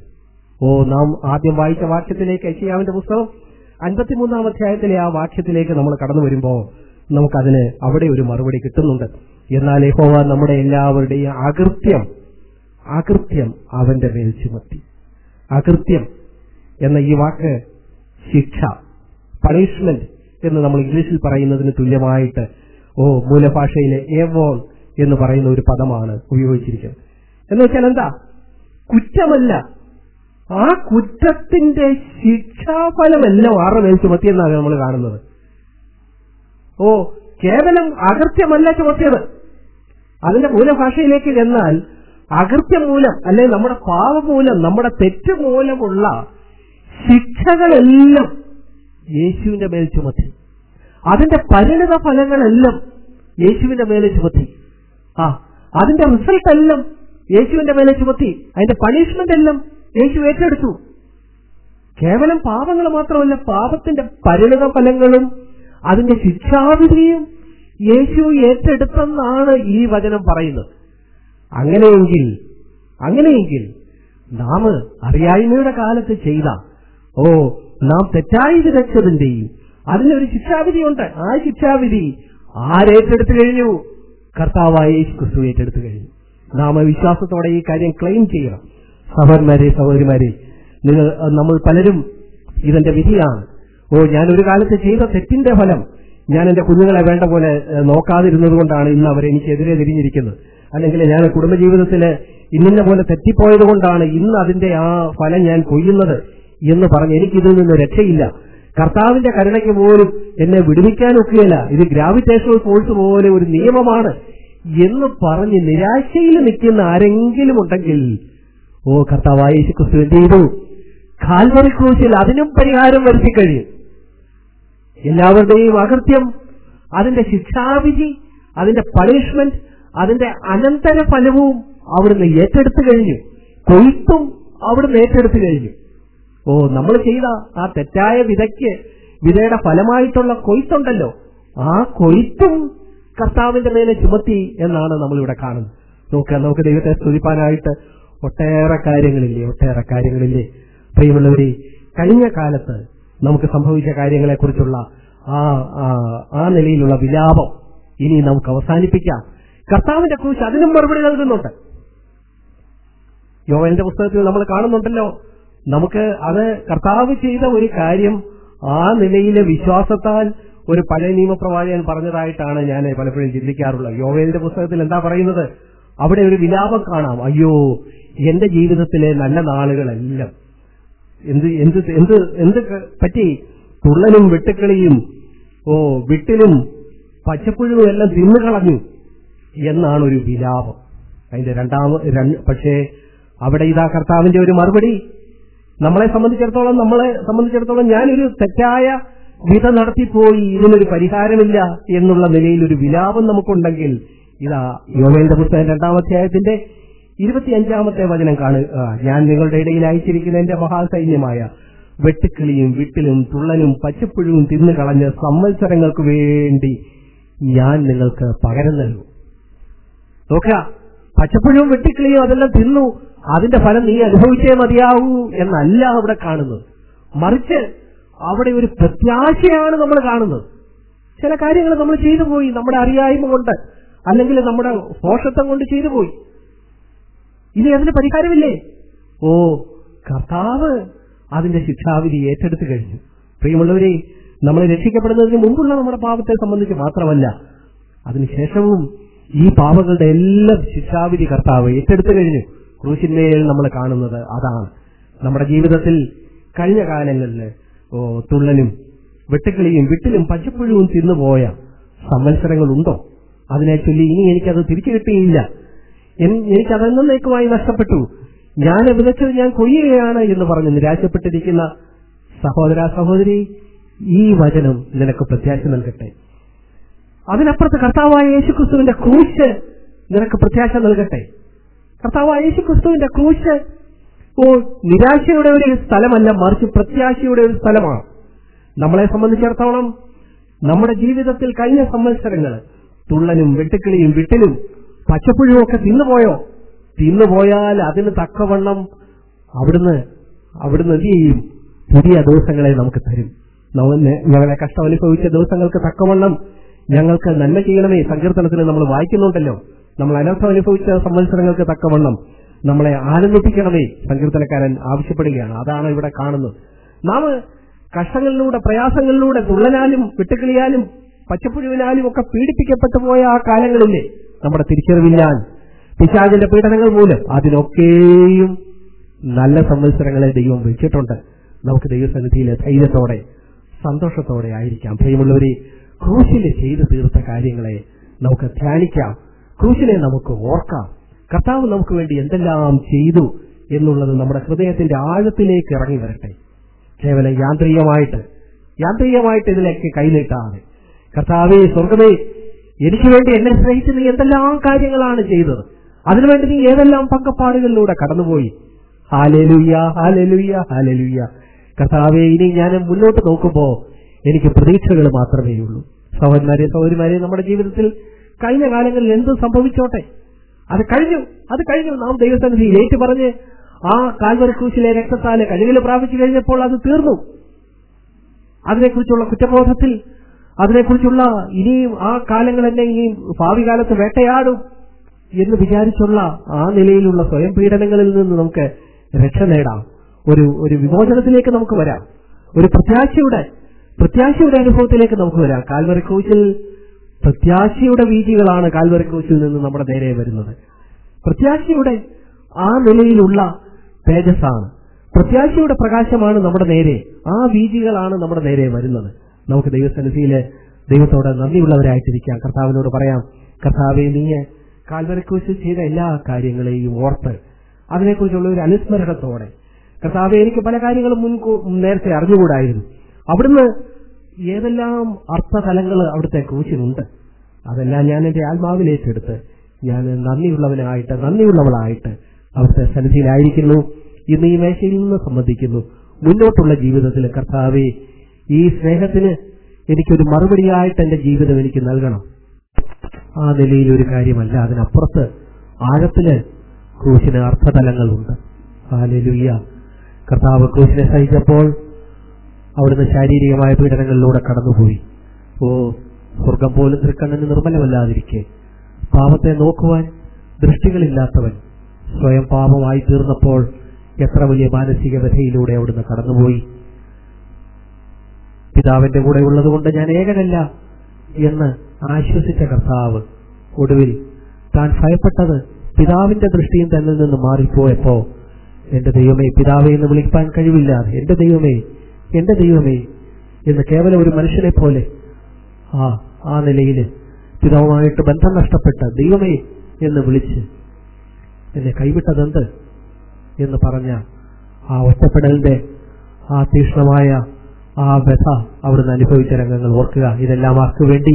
ഓ നാം ആദ്യം വായിച്ച വാക്യത്തിലേക്ക് യശയാവിന്റെ പുസ്തകം അൻപത്തിമൂന്നാം അധ്യായത്തിലെ ആ വാക്യത്തിലേക്ക് നമ്മൾ കടന്നു വരുമ്പോൾ നമുക്കതിന് അവിടെ ഒരു മറുപടി കിട്ടുന്നുണ്ട് എന്നാൽ യഹോവ നമ്മുടെ എല്ലാവരുടെയും അകൃത്യം അകൃത്യം അവന്റെ മേൽ ചുമത്തി അകൃത്യം എന്ന ഈ വാക്ക് ശിക്ഷ പണിഷ്മെന്റ് എന്ന് നമ്മൾ ഇംഗ്ലീഷിൽ പറയുന്നതിന് തുല്യമായിട്ട് ഓ മൂലഭാഷയിലെ ഏവോൺ എന്ന് പറയുന്ന ഒരു പദമാണ് ഉപയോഗിച്ചിരിക്കുന്നത് എന്ന് വെച്ചാൽ എന്താ കുറ്റമല്ല ആ കുറ്റത്തിന്റെ ശിക്ഷാഫലമെല്ലാം ആരുടെ മേൽ ചുമത്തിയെന്നാണ് നമ്മൾ കാണുന്നത് ഓ കേവലം അകൃത്യമല്ല ചുമത്തിയത് അതിന്റെ മൂലഭാഷയിലേക്ക് ചെന്നാൽ അകൃത്യം മൂലം അല്ലെ നമ്മുടെ പാപം മൂലം നമ്മുടെ തെറ്റ് മൂലമുള്ള ശിക്ഷകളെല്ലാം യേശുവിന്റെ മേൽ ചുമത്തി അതിന്റെ പരിണിത ഫലങ്ങളെല്ലാം യേശുവിന്റെ മേലെ ചുമത്തി ആ അതിന്റെ റിസൾട്ട് എല്ലാം യേശുവിന്റെ മേലെ ചുമത്തി അതിന്റെ പണിഷ്മെന്റ് എല്ലാം യേശു ഏറ്റെടുത്തു കേവലം പാപങ്ങൾ മാത്രമല്ല പാപത്തിന്റെ പരിണിത ഫലങ്ങളും അതിന്റെ ശിക്ഷാവിധിയും യേശു ഏറ്റെടുത്തെന്നാണ് ഈ വചനം പറയുന്നത് അങ്ങനെയെങ്കിൽ അങ്ങനെയെങ്കിൽ നാം അറിയായ്മയുടെ കാലത്ത് ചെയ്ത ഓ നാം തെറ്റായി വിതച്ചതിന്റെയും അതിനൊരു ശിക്ഷാവിധിയുണ്ട് ആ ശിക്ഷാവിധി ആരേറ്റെടുത്തു കഴിഞ്ഞു കർത്താവായ യേശു ക്രിസ്തു ഏറ്റെടുത്തു കഴിഞ്ഞു നാം വിശ്വാസത്തോടെ ഈ കാര്യം ക്ലെയിം ചെയ്യണം സഹോദരന്മാരെ സഹോദരിമാരെ നിങ്ങൾ നമ്മൾ പലരും ഇതെന്റെ വിധിയാണ് ഓ ഞാൻ ഒരു കാലത്ത് ചെയ്ത തെറ്റിന്റെ ഫലം ഞാൻ എന്റെ കുഞ്ഞുങ്ങളെ വേണ്ട പോലെ ഏഹ്, നോക്കാതിരുന്നത് കൊണ്ടാണ് ഇന്ന് അവർ എനിക്കെതിരെ തിരിഞ്ഞിരിക്കുന്നത് അല്ലെങ്കിൽ ഞാൻ കുടുംബജീവിതത്തില് ഇന്നിന്ന പോലെ തെറ്റിപ്പോയത് കൊണ്ടാണ് ഇന്ന് അതിന്റെ ആ ഫലം ഞാൻ കൊയ്യുന്നത് എന്ന് പറഞ്ഞ് എനിക്കിതിൽ നിന്ന് രക്ഷയില്ല കർത്താവിന്റെ കരുണയ്ക്ക് പോലും എന്നെ വിടുവിക്കാനൊക്കെയല്ല ഇത് ഗ്രാവിറ്റേഷണൽ ഫോഴ്സ് പോലെ ഒരു നിയമമാണ് എന്ന് പറഞ്ഞ് നിരാശയിൽ നിൽക്കുന്ന ആരെങ്കിലും ഉണ്ടെങ്കിൽ ഓ കർത്താവായ യേശു ക്രിസ്തു എന്ത് ചെയ്തു കാൽവറി ക്രൂശിൽ അതിനും പരിഹാരം വരുത്തി കഴിയും എല്ലാവരുടെയും അകൃത്യം അതിന്റെ ശിക്ഷാവിധി അതിന്റെ പണിഷ്മെന്റ് അതിന്റെ അനന്തര ഫലവും അവിടുന്ന് ഏറ്റെടുത്തു കഴിഞ്ഞു കൊയ്ത്തും അവിടുന്ന് ഏറ്റെടുത്തു കഴിഞ്ഞു ഓ നമ്മൾ ചെയ്ത ആ തെറ്റായ വിതയ്ക്ക് വിതയുടെ ഫലമായിട്ടുള്ള കൊയ്ത്തുണ്ടല്ലോ ആ കൊയ്ത്തും കർത്താവിന്റെ മേലെ ചുമത്തി എന്നാണ് നമ്മളിവിടെ കാണുന്നത് നോക്കുക നമുക്ക് ദൈവത്തെ സ്തുതിപ്പാനായിട്ട് ഒട്ടേറെ കാര്യങ്ങളില്ലേ ഒട്ടേറെ കാര്യങ്ങളില്ലേ പ്രിയമുള്ളവരെ കഴിഞ്ഞ കാലത്ത് നമുക്ക് സംഭവിച്ച കാര്യങ്ങളെക്കുറിച്ചുള്ള ആ ആ- ആ നിലയിലുള്ള വിലാപം ഇനി നമുക്ക് അവസാനിപ്പിക്കാം കർത്താവിന്റെ കുറിച്ച് അതിനും മറുപടി നൽകുന്നുണ്ട് യോവന്റെ പുസ്തകത്തിൽ നമ്മൾ കാണുന്നുണ്ടല്ലോ നമുക്ക് അത് കർത്താവ് ചെയ്ത ഒരു കാര്യം ആ നിലയിലെ വിശ്വാസത്താൽ ഒരു പഴയ നിയമപ്രവാചകൻ പറഞ്ഞതായിട്ടാണ് ഞാൻ പലപ്പോഴും ചിന്തിക്കാറുള്ളത് യോവേലിന്റെ പുസ്തകത്തിൽ എന്താ പറയുന്നത് അവിടെ ഒരു വിലാപം കാണാം അയ്യോ എന്റെ ജീവിതത്തിലെ നല്ല നാളുകളെല്ലാം എന്ത് എന്ത് എന്ത് എന്ത് പറ്റി തുള്ളലും വെട്ടുക്കളിയും ഓ വിട്ടിലും പച്ചപ്പുഴുവും എല്ലാം തിന്നുകളഞ്ഞു എന്നാണ് ഒരു വിലാപം അതിന്റെ രണ്ടാമ രണ്ട് പക്ഷേ അവിടെ ഇതാ കർത്താവിന്റെ ഒരു മറുപടി നമ്മളെ സംബന്ധിച്ചിടത്തോളം നമ്മളെ സംബന്ധിച്ചിടത്തോളം ഞാനൊരു തെറ്റായ വിധ നടത്തിപ്പോയി ഇതിനൊരു പരിഹാരമില്ല എന്നുള്ള നിലയിൽ ഒരു വിലാപം നമുക്കുണ്ടെങ്കിൽ ഇതാ യോവേന്റെ പുസ്തകം രണ്ടാമധ്യായത്തിന്റെ ഇരുപത്തിയഞ്ചാമത്തെ വചനം കാണുക ഞാൻ നിങ്ങളുടെ ഇടയിൽ അയച്ചിരിക്കുന്ന എന്റെ മഹാസൈന്യമായ വെട്ടുക്കിളിയും വിട്ടിലും തുള്ളനും പച്ചപ്പുഴുവും തിന്നു കളഞ്ഞ സംവത്സരങ്ങൾക്ക് വേണ്ടി ഞാൻ നിങ്ങൾക്ക് പകരം നൽകും നോക്കുക പച്ചപ്പുഴവും വെട്ടിക്കിളിയും അതെല്ലാം തിന്നു അതിന്റെ ഫലം നീ അനുഭവിച്ചേ മതിയാവൂ എന്നല്ല അവിടെ കാണുന്നത് മറിച്ച് അവിടെ ഒരു പ്രത്യാശയാണ് നമ്മൾ കാണുന്നത് ചില കാര്യങ്ങൾ നമ്മൾ ചെയ്തു പോയി നമ്മുടെ അറിയായ്മ കൊണ്ട് അല്ലെങ്കിൽ നമ്മുടെ പോഷത്വം കൊണ്ട് ചെയ്തു പോയി ഇനി അതിന് പരിഹാരമില്ലേ ഓ കർത്താവ് അതിന്റെ ശിക്ഷാവിധി ഏറ്റെടുത്തു കഴിഞ്ഞു പ്രിയമുള്ളവരെ നമ്മൾ രക്ഷിക്കപ്പെടുന്നതിന് മുമ്പുള്ള നമ്മുടെ പാപത്തെ സംബന്ധിച്ച് മാത്രമല്ല അതിനുശേഷവും ഈ പാപങ്ങളുടെ എല്ലാം ശിക്ഷാവിധി കർത്താവ് ഏറ്റെടുത്തു കഴിഞ്ഞു ക്രൂശിന്മേൽ നമ്മൾ കാണുന്നത് അതാണ് നമ്മുടെ ജീവിതത്തിൽ കഴിഞ്ഞ കാലങ്ങളിൽ ഓ തുള്ളനും വെട്ടുക്കിളിയും വിട്ടിലും പച്ചപ്പുഴുവും തിന്നുപോയ സംവത്സരങ്ങളുണ്ടോ അതിനെ ചൊല്ലി ഇനി എനിക്കത് തിരിച്ചു കിട്ടിയില്ല എൻ- എനിക്കതെന്നേക്കുമായി നഷ്ടപ്പെട്ടു ഞാൻ വിതച്ചത് ഞാൻ കൊയ്യുകയാണ് എന്ന് പറഞ്ഞ് നിരാശപ്പെട്ടിരിക്കുന്ന സഹോദര സഹോദരി ഈ വചനം നിനക്ക് പ്രത്യാശ നൽകട്ടെ അതിനപ്പുറത്ത് കർത്താവായ യേശുക്രിസ്തുവിന്റെ ക്രൂശ് നിനക്ക് പ്രത്യാശ നൽകട്ടെ കർത്താവായ യേശുക്രിസ്തുവിന്റെ ക്രൂശ് ഓ നിരാശയുടെ ഒരു സ്ഥലമല്ല മറിച്ച് പ്രത്യാശയുടെ ഒരു സ്ഥലമാണ് നമ്മളെ സംബന്ധിച്ചിടത്തോളം നമ്മുടെ ജീവിതത്തിൽ കഴിഞ്ഞ സംവത്സരങ്ങൾ തുള്ളനും വെട്ടുക്കിളിയും വിട്ടിലും പച്ചപ്പുഴുവും ഒക്കെ തിന്നുപോയോ തിന്നുപോയാൽ അതിന് തക്കവണ്ണം അവിടുന്ന് അവിടുന്ന് എന്ത് ചെയ്യും പുതിയ ദിവസങ്ങളെ നമുക്ക് തരും നമ്മ- ഞങ്ങളെ കഷ്ടം അനുഭവിച്ച ദിവസങ്ങൾക്ക് തക്കവണ്ണം ഞങ്ങൾക്ക് നന്മ ചെയ്യണമേ സങ്കീർത്തനത്തിൽ നമ്മൾ വായിക്കുന്നുണ്ടല്ലോ നമ്മൾ അനർത്ഥം അനുഭവിച്ച സംവത്സരങ്ങൾക്ക് തക്കവണ്ണം നമ്മളെ ആനന്ദിപ്പിക്കണമേ സങ്കീർത്തനക്കാരൻ ആവശ്യപ്പെടുകയാണ് അതാണ് ഇവിടെ കാണുന്നത് നാം കഷ്ടങ്ങളിലൂടെ പ്രയാസങ്ങളിലൂടെ തുള്ളനാലും വിട്ടുകിളിയാലും പച്ചപ്പുഴുവിനാലും ഒക്കെ പീഡിപ്പിക്കപ്പെട്ടു പോയ ആ കാലങ്ങളില്ലേ നമ്മുടെ തിരിച്ചറിവില്ലാൻ പിശാചിന്റെ പീഡനങ്ങൾ മൂലം അതിനൊക്കെയും നല്ല സംവത്സരങ്ങളെ ദൈവം വെച്ചിട്ടുണ്ട് നമുക്ക് ദൈവസന്നിധിയിലെ ധൈര്യത്തോടെ സന്തോഷത്തോടെ ആയിരിക്കാം പ്രിയമുള്ളവരെ ക്രൂശിലെ ചെയ്തു തീർത്ത കാര്യങ്ങളെ നമുക്ക് ധ്യാനിക്കാം ക്രൂശിനെ നമുക്ക് ഓർക്കാം കർത്താവ് നമുക്ക് വേണ്ടി എന്തെല്ലാം ചെയ്തു എന്നുള്ളത് നമ്മുടെ ഹൃദയത്തിന്റെ ആഴത്തിലേക്ക് ഇറങ്ങി വരട്ടെ കേവലം യാന്ത്രികമായിട്ട് യാന്ത്രികമായിട്ട് ഇതിലേക്ക് കൈനീട്ടാതെ കർത്താവേ സ്വർഗമേ എനിക്ക് വേണ്ടി എന്നെ സ്നേഹിച്ച് നീ എന്തെല്ലാം കാര്യങ്ങളാണ് ചെയ്തത് അതിനുവേണ്ടി നീ ഏതെല്ലാം പങ്കപ്പാടുകളിലൂടെ കടന്നുപോയി ഹാലേലുയ്യ ഹാലേലുയ്യ ഹാലേലുയ്യ കർത്താവെ ഇനി ഞാൻ മുന്നോട്ട് നോക്കുമ്പോ എനിക്ക് പ്രതീക്ഷകൾ മാത്രമേ ഉള്ളൂ സഹോദരന്മാരെ സഹോദരിമാരെ നമ്മുടെ ജീവിതത്തിൽ കഴിഞ്ഞ കാലങ്ങളിൽ എന്ത് സംഭവിച്ചോട്ടെ അത് കഴിഞ്ഞു അത് കഴിഞ്ഞു നാം ദൈവസന്നിധി ഏറ്റു പറഞ്ഞ് ആ കാൽവറി ക്രൂശിലെ രക്തത്താല് കഴിവിൽ പ്രാപിച്ചു കഴിഞ്ഞപ്പോൾ അത് തീർന്നു അതിനെക്കുറിച്ചുള്ള കുറ്റബോധത്തിൽ അതിനെക്കുറിച്ചുള്ള ഇനിയും ആ കാലങ്ങൾ എന്നെ ഇനിയും ഭാവി കാലത്ത് വേട്ടയാടും എന്ന് വിചാരിച്ചുള്ള ആ നിലയിലുള്ള സ്വയം പീഡനങ്ങളിൽ നിന്ന് നമുക്ക് രക്ഷ നേടാം ഒരു ഒരു വിമോചനത്തിലേക്ക് നമുക്ക് വരാം ഒരു പ്രത്യാശയുടെ പ്രത്യാശയുടെ അനുഭവത്തിലേക്ക് നമുക്ക് വരാം കാൽവറി ക്രൂശിൽ പ്രത്യാശയുടെ വീതികളാണ് കാൽവറി ക്രൂശിൽ നിന്ന് നമ്മുടെ നേരെ വരുന്നത് പ്രത്യാശയുടെ ആ നിലയിലുള്ള തേജസ്സാണ് പ്രത്യാശയുടെ പ്രകാശമാണ് നമ്മുടെ നേരെ ആ വീതികളാണ് നമ്മുടെ നേരെ വരുന്നത് നമുക്ക് ദൈവസന്നിധിയില് ദൈവത്തോട് നന്ദിയുള്ളവരായിട്ടിരിക്കാം കർത്താവിനോട് പറയാം കർത്താവെ നീ കാൽവരക്കൂശിൽ ചെയ്ത എല്ലാ കാര്യങ്ങളെയും ഓർത്ത് അതിനെക്കുറിച്ചുള്ള ഒരു അനുസ്മരണത്തോടെ കർത്താവെ എനിക്ക് പല കാര്യങ്ങളും മുൻകൂ നേരത്തെ അറിഞ്ഞുകൂടായിരുന്നു അവിടുന്ന് ഏതെല്ലാം അർത്ഥതലങ്ങൾ അവിടുത്തെ ക്രൂശിനുണ്ട് അതെല്ലാം ഞാൻ എന്റെ ആത്മാവിലേക്കെടുത്ത് ഞാൻ നന്ദിയുള്ളവനായിട്ട് നന്ദിയുള്ളവളായിട്ട് അവിടുത്തെ സന്നിധിയിലായിരിക്കുന്നു ഇന്ന് ഈ മേശയിൽ നിന്ന് സംബന്ധിക്കുന്നു മുന്നോട്ടുള്ള ജീവിതത്തിൽ കർത്താവെ ഈ സ്നേഹത്തിന് എനിക്കൊരു മറുപടിയായിട്ട് എന്റെ ജീവിതം എനിക്ക് നൽകണം ആ നിലയിൽ ഒരു കാര്യമല്ല അതിനപ്പുറത്ത് ആഴത്തില് ക്രൂശിന് അർത്ഥതലങ്ങളുണ്ട് ഹാലലുയ്യ കർത്താവ് ക്രൂശിനെ സഹിച്ചപ്പോൾ അവിടുന്ന് ശാരീരികമായ പീഡനങ്ങളിലൂടെ കടന്നുപോയി ഓ സ്വർഗം പോലും തൃക്കണ്ണിന് നിർമ്മലമല്ലാതിരിക്കെ പാപത്തെ നോക്കുവാൻ ദൃഷ്ടികളില്ലാത്തവൻ സ്വയം പാപമായി തീർന്നപ്പോൾ എത്ര വലിയ മാനസിക വ്യഥയിലൂടെ അവിടുന്ന് കടന്നുപോയി പിതാവിന്റെ കൂടെ ഉള്ളതുകൊണ്ട് ഞാൻ ഏകനല്ല എന്ന് ആശ്വസിച്ച കർത്താവ് ഒടുവിൽ താൻ ഭയപ്പെട്ടത് പിതാവിന്റെ ദൃഷ്ടിയും തന്നിൽ നിന്ന് മാറിപ്പോയപ്പോ എന്റെ ദൈവമേ പിതാവെ എന്ന് വിളിക്കാൻ കഴിവില്ല എന്റെ ദൈവമേ എന്റെ ദൈവമേ എന്ന് കേവലം ഒരു മനുഷ്യനെ പോലെ ആ ആ നിലയിൽ പിതാവുമായിട്ട് ബന്ധം നഷ്ടപ്പെട്ട ദൈവമേ എന്ന് വിളിച്ച് എന്നെ കൈവിട്ടതെന്ത് എന്ന് പറഞ്ഞ ആ ഒറ്റപ്പെടലിന്റെ ആ തീക്ഷ്ണമായ ആ വ്യഥ അവിടുന്ന് അനുഭവിച്ച രംഗങ്ങൾ ഓർക്കുക ഇതെല്ലാം ആർക്ക് വേണ്ടി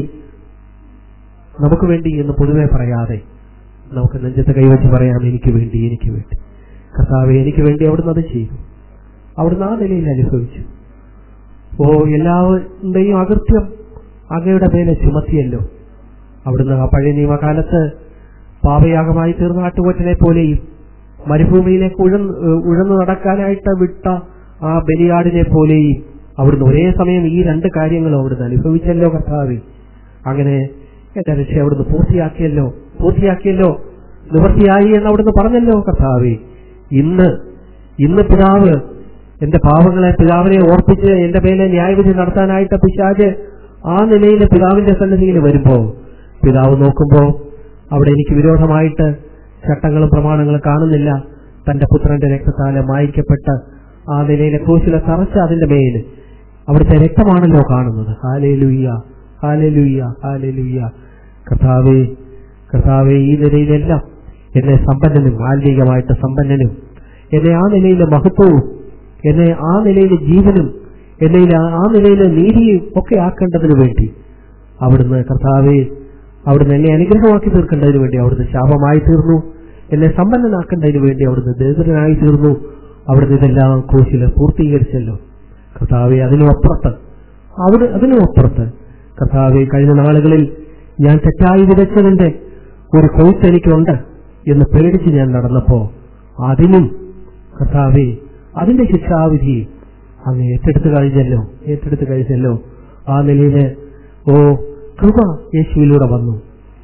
നമുക്ക് വേണ്ടി എന്ന് പൊതുവെ പറയാതെ നമുക്ക് നെഞ്ചത്ത് കൈവച്ച് പറയാം എനിക്ക് വേണ്ടി എനിക്ക് വേണ്ടി കർത്താവെ എനിക്ക് വേണ്ടി അവിടുന്ന് അത് ചെയ്തു അവിടുന്ന് ആ നിലയിൽ അനുഭവിച്ചു ഓ എല്ലാവരുടെയും അകൃത്യം അങ്ങയുടെ മേലെ ചുമത്തിയല്ലോ അവിടുന്ന് ആ പഴയ നിയമകാലത്ത് പാപയാഗമായി തീർന്ന ആട്ടുകൊറ്റനെ പോലെയും മരുഭൂമിയിലേക്ക് ഉഴന്ന് ഉഴന്നു നടക്കാനായിട്ട് വിട്ട ആ ബലിയാടിനെ പോലെയും അവിടുന്ന് ഒരേ സമയം ഈ രണ്ട് കാര്യങ്ങളും അവിടുന്ന് അനുഭവിച്ചല്ലോ കർത്താവെ അങ്ങനെ എന്റെ രക്ഷ അവിടുന്ന് പൂർത്തിയാക്കിയല്ലോ പൂർത്തിയാക്കിയല്ലോ നിവൃത്തിയായി എന്ന് അവിടുന്ന് പറഞ്ഞല്ലോ കർത്താവെ ഇന്ന് ഇന്ന് പിതാവ് എന്റെ പാവങ്ങളെ പിതാവിനെ ഓർപ്പിച്ച് എന്റെ മേലെ ന്യായവിധി നടത്താനായിട്ട് പിശാജ് ആ നിലയിൽ പിതാവിന്റെ സന്നിധിയിൽ വരുമ്പോ പിതാവ് നോക്കുമ്പോ അവിടെ എനിക്ക് വിരോധമായിട്ട് ചട്ടങ്ങളും പ്രമാണങ്ങളും കാണുന്നില്ല തന്റെ പുത്രന്റെ രക്തത്താല് മായ്ക്കപ്പെട്ട ആ നിലയിലെ ക്രൂശിലെ തറച്ച അതിന്റെ മേൽ അവിടുത്തെ രക്തമാണല്ലോ കാണുന്നത് ഹാലേ ലുയ്യ ഹാലേ ലുയ്യ ഹാലേ ലുയ്യ കർത്താവേ കർത്താവെ ഈ നിലയിലെല്ലാം എന്നെ സമ്പന്നനും ആത്മീകമായിട്ട് സമ്പന്നനും എന്നെ ആ നിലയിലെ മഹത്വവും എന്നെ ആ നിലയിലെ ജീവനും എന്നെ ആ നിലയിലെ നീതിയും ഒക്കെ ആക്കേണ്ടതിനു വേണ്ടി അവിടുന്ന് കർത്താവെ അവിടുന്ന് എന്നെ അനുഗ്രഹമാക്കി തീർക്കേണ്ടതിന് വേണ്ടി അവിടുന്ന് ശാപമായി തീർന്നു എന്നെ സമ്പന്നനാക്കേണ്ടതിന് വേണ്ടി അവിടുന്ന് ദരിദ്രനായി തീർന്നു അവിടുന്ന് ഇതെല്ലാം ക്രൂശില് പൂർത്തീകരിച്ചല്ലോ കർത്താവെ അതിനും അപ്പുറത്ത് അവിടെ അതിനും അപ്പുറത്ത് കർത്താവെ കഴിഞ്ഞ നാളുകളിൽ ഞാൻ തെറ്റായി വിതച്ചതിന്റെ ഒരു കൊയ്ത്ത് എനിക്കുണ്ട് എന്ന് പേടിച്ച് ഞാൻ നടന്നപ്പോ അതിനും കർത്താവെ അതിന്റെ ശിക്ഷാവിധി അങ്ങ് ഏറ്റെടുത്ത് കഴിഞ്ഞല്ലോ ഏറ്റെടുത്ത് കഴിഞ്ഞല്ലോ ആ നിലയില് ഓ കൃപ യേശുവിലൂടെ വന്നു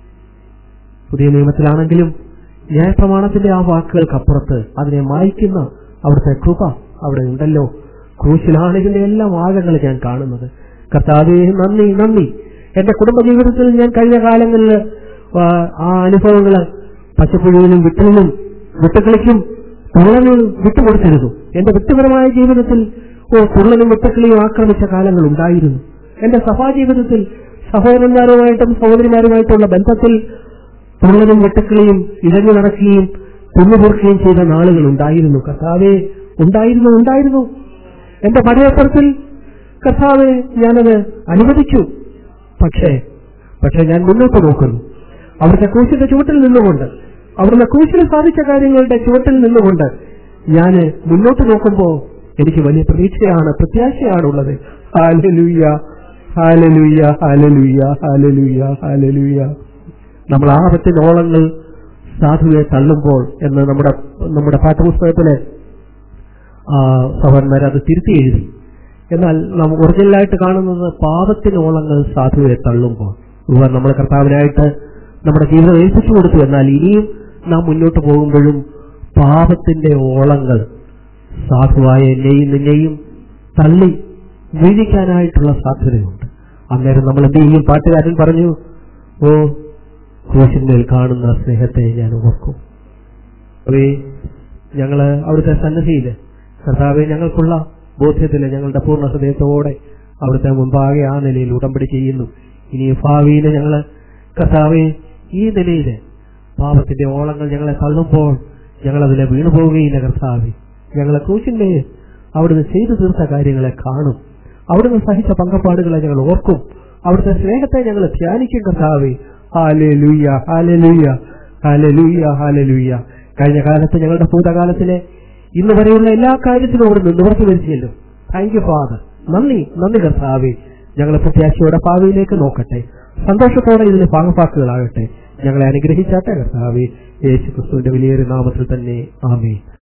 പുതിയ നിയമത്തിലാണെങ്കിലും ന്യായപ്രമാണത്തിന്റെ ആ വാക്കുകൾക്കപ്പുറത്ത് അതിനെ മായ്ക്കുന്ന അവിടുത്തെ കൃപ അവിടെ ഉണ്ടല്ലോ ക്രൂശിലാണ് ഇതിന്റെ എല്ലാം ആഴങ്ങൾ ഞാൻ കാണുന്നത് കർത്താവെ നന്ദി നന്ദി എന്റെ കുടുംബജീവിതത്തിൽ ഞാൻ കഴിഞ്ഞ കാലങ്ങളിൽ ആ അനുഭവങ്ങള് പച്ചപ്പുഴുവിനും വിട്ടലിനും വിട്ടുകളിക്കും തുള്ളനും വിട്ടുകൊടുത്തിരുന്നു എന്റെ വ്യക്തിപരമായ ജീവിതത്തിൽ ഓ തുള്ളനും വിട്ടുക്കളിയും ആക്രമിച്ച കാലങ്ങൾ ഉണ്ടായിരുന്നു എന്റെ സഭാജീവിതത്തിൽ സഹോദരന്മാരുമായിട്ടും സഹോദരിമാരുമായിട്ടുള്ള ബന്ധത്തിൽ തുള്ളനും വെട്ടുക്കളിയും ഇഴഞ്ഞു നടക്കുകയും തുന്നുപൂർക്കുകയും ചെയ്ത നാളുകൾ ഉണ്ടായിരുന്നു കർത്താവെ ഉണ്ടായിരുന്നു ഉണ്ടായിരുന്നു എന്റെ പടയപ്പുറത്തിൽ കർത്താവെ ഞാനത് അനുവദിച്ചു പക്ഷേ പക്ഷെ ഞാൻ മുന്നോട്ട് നോക്കുന്നു അവിടുത്തെ കൂശിന്റെ ചുവട്ടിൽ നിന്നുകൊണ്ട് അവിടുന്ന് കൂശിന് സാധിച്ച കാര്യങ്ങളുടെ ചുവട്ടിൽ നിന്നുകൊണ്ട് ഞാൻ മുന്നോട്ട് നോക്കുമ്പോ എനിക്ക് വലിയ പ്രതീക്ഷയാണ് പ്രത്യാശയാണുള്ളത് ഹാലലുയ്യ ഹാലലുയ്യ ഹാലലുയ്യ ഹാലലുയ്യ ഹാലലുയ്യ നമ്മൾ ആപത്തിനോളങ്ങൾ സാധുവെ തള്ളുമ്പോൾ എന്ന് നമ്മുടെ നമ്മുടെ പാഠപുസ്തകത്തിലെ സഹോദരന്മാർ അത് തിരുത്തി എഴുതി എന്നാൽ നാം ഒറിജിനലായിട്ട് കാണുന്നത് പാപത്തിനോളങ്ങൾ സാധുവെ തള്ളുമ്പോൾ ഇവർ നമ്മുടെ കർത്താവിനായിട്ട് നമ്മുടെ ജീവിതം ഏൽപ്പിച്ചു കൊടുത്തു എന്നാൽ ഇനിയും നാം മുന്നോട്ട് പോകുമ്പോഴും പാപത്തിന്റെ ഓളങ്ങൾ സാധുവായ എന്നെയും നിന്നെയും തള്ളി വീഴിക്കാനായിട്ടുള്ള സാധ്യതയുണ്ട് അന്നേരം നമ്മൾ എന്ത് ചെയ്യും പാട്ടുകാരൻ പറഞ്ഞു ഓ ക്രൂശിന്മേൽ കാണുന്ന സ്നേഹത്തെ ഞാൻ ഓർക്കും അവേ ഞങ്ങള് അവിടുത്തെ സന്നദ്ധിയില് കർത്താവെ ഞങ്ങൾക്കുള്ള ബോധ്യത്തില് ഞങ്ങളുടെ പൂർണ്ണ ഹൃദയത്തോടെ അവിടുത്തെ മുമ്പാകെ ആ നിലയിൽ ഉടമ്പടി ചെയ്യുന്നു ഇനി ഭാവിയില് ഞങ്ങള് കർത്താവെ ഈ നിലയില് പാപത്തിന്റെ ഓളങ്ങൾ ഞങ്ങളെ തള്ളുമ്പോൾ ഞങ്ങൾ അതിലെ വീണു പോവുകയില്ല കർത്താവെ ഞങ്ങളെ ക്രൂശിന്മേൽ അവിടുന്ന് ചെയ്തു തീർത്ത കാര്യങ്ങളെ കാണും അവിടുന്ന് സഹിച്ച പങ്കപ്പാടുകളെ ഞങ്ങൾ ഓർക്കും അവിടുത്തെ സ്നേഹത്തെ ഞങ്ങൾ ധ്യാനിക്കും കർത്താവെ ഹാലെ ലൂയ ഹാലെ ലൂയ ഹാലെ ലൂയ ഹാലെ ലൂയ കഴിഞ്ഞ കാലത്ത് ഞങ്ങളുടെ ഭൂതകാലത്തിലെ ഇന്ന് വരെയുള്ള എല്ലാ കാര്യത്തിലും അവിടുന്ന് നിവർത്തി വരിച്ചല്ലോ താങ്ക് യു ഫാദർ നന്ദി നന്ദി കർത്താവെ ഞങ്ങൾ പ്രത്യാശയോടെ ഭാവിയിലേക്ക് നോക്കട്ടെ സന്തോഷത്തോടെ ഇതിന് ഭാഗപ്പാക്കുകളാകട്ടെ ഞങ്ങളെ അനുഗ്രഹിച്ചാട്ടെ കർത്താവെ യേശു ക്രിസ്തുവിന്റെ വലിയൊരു നാമത്തിൽ തന്നെ ആമേ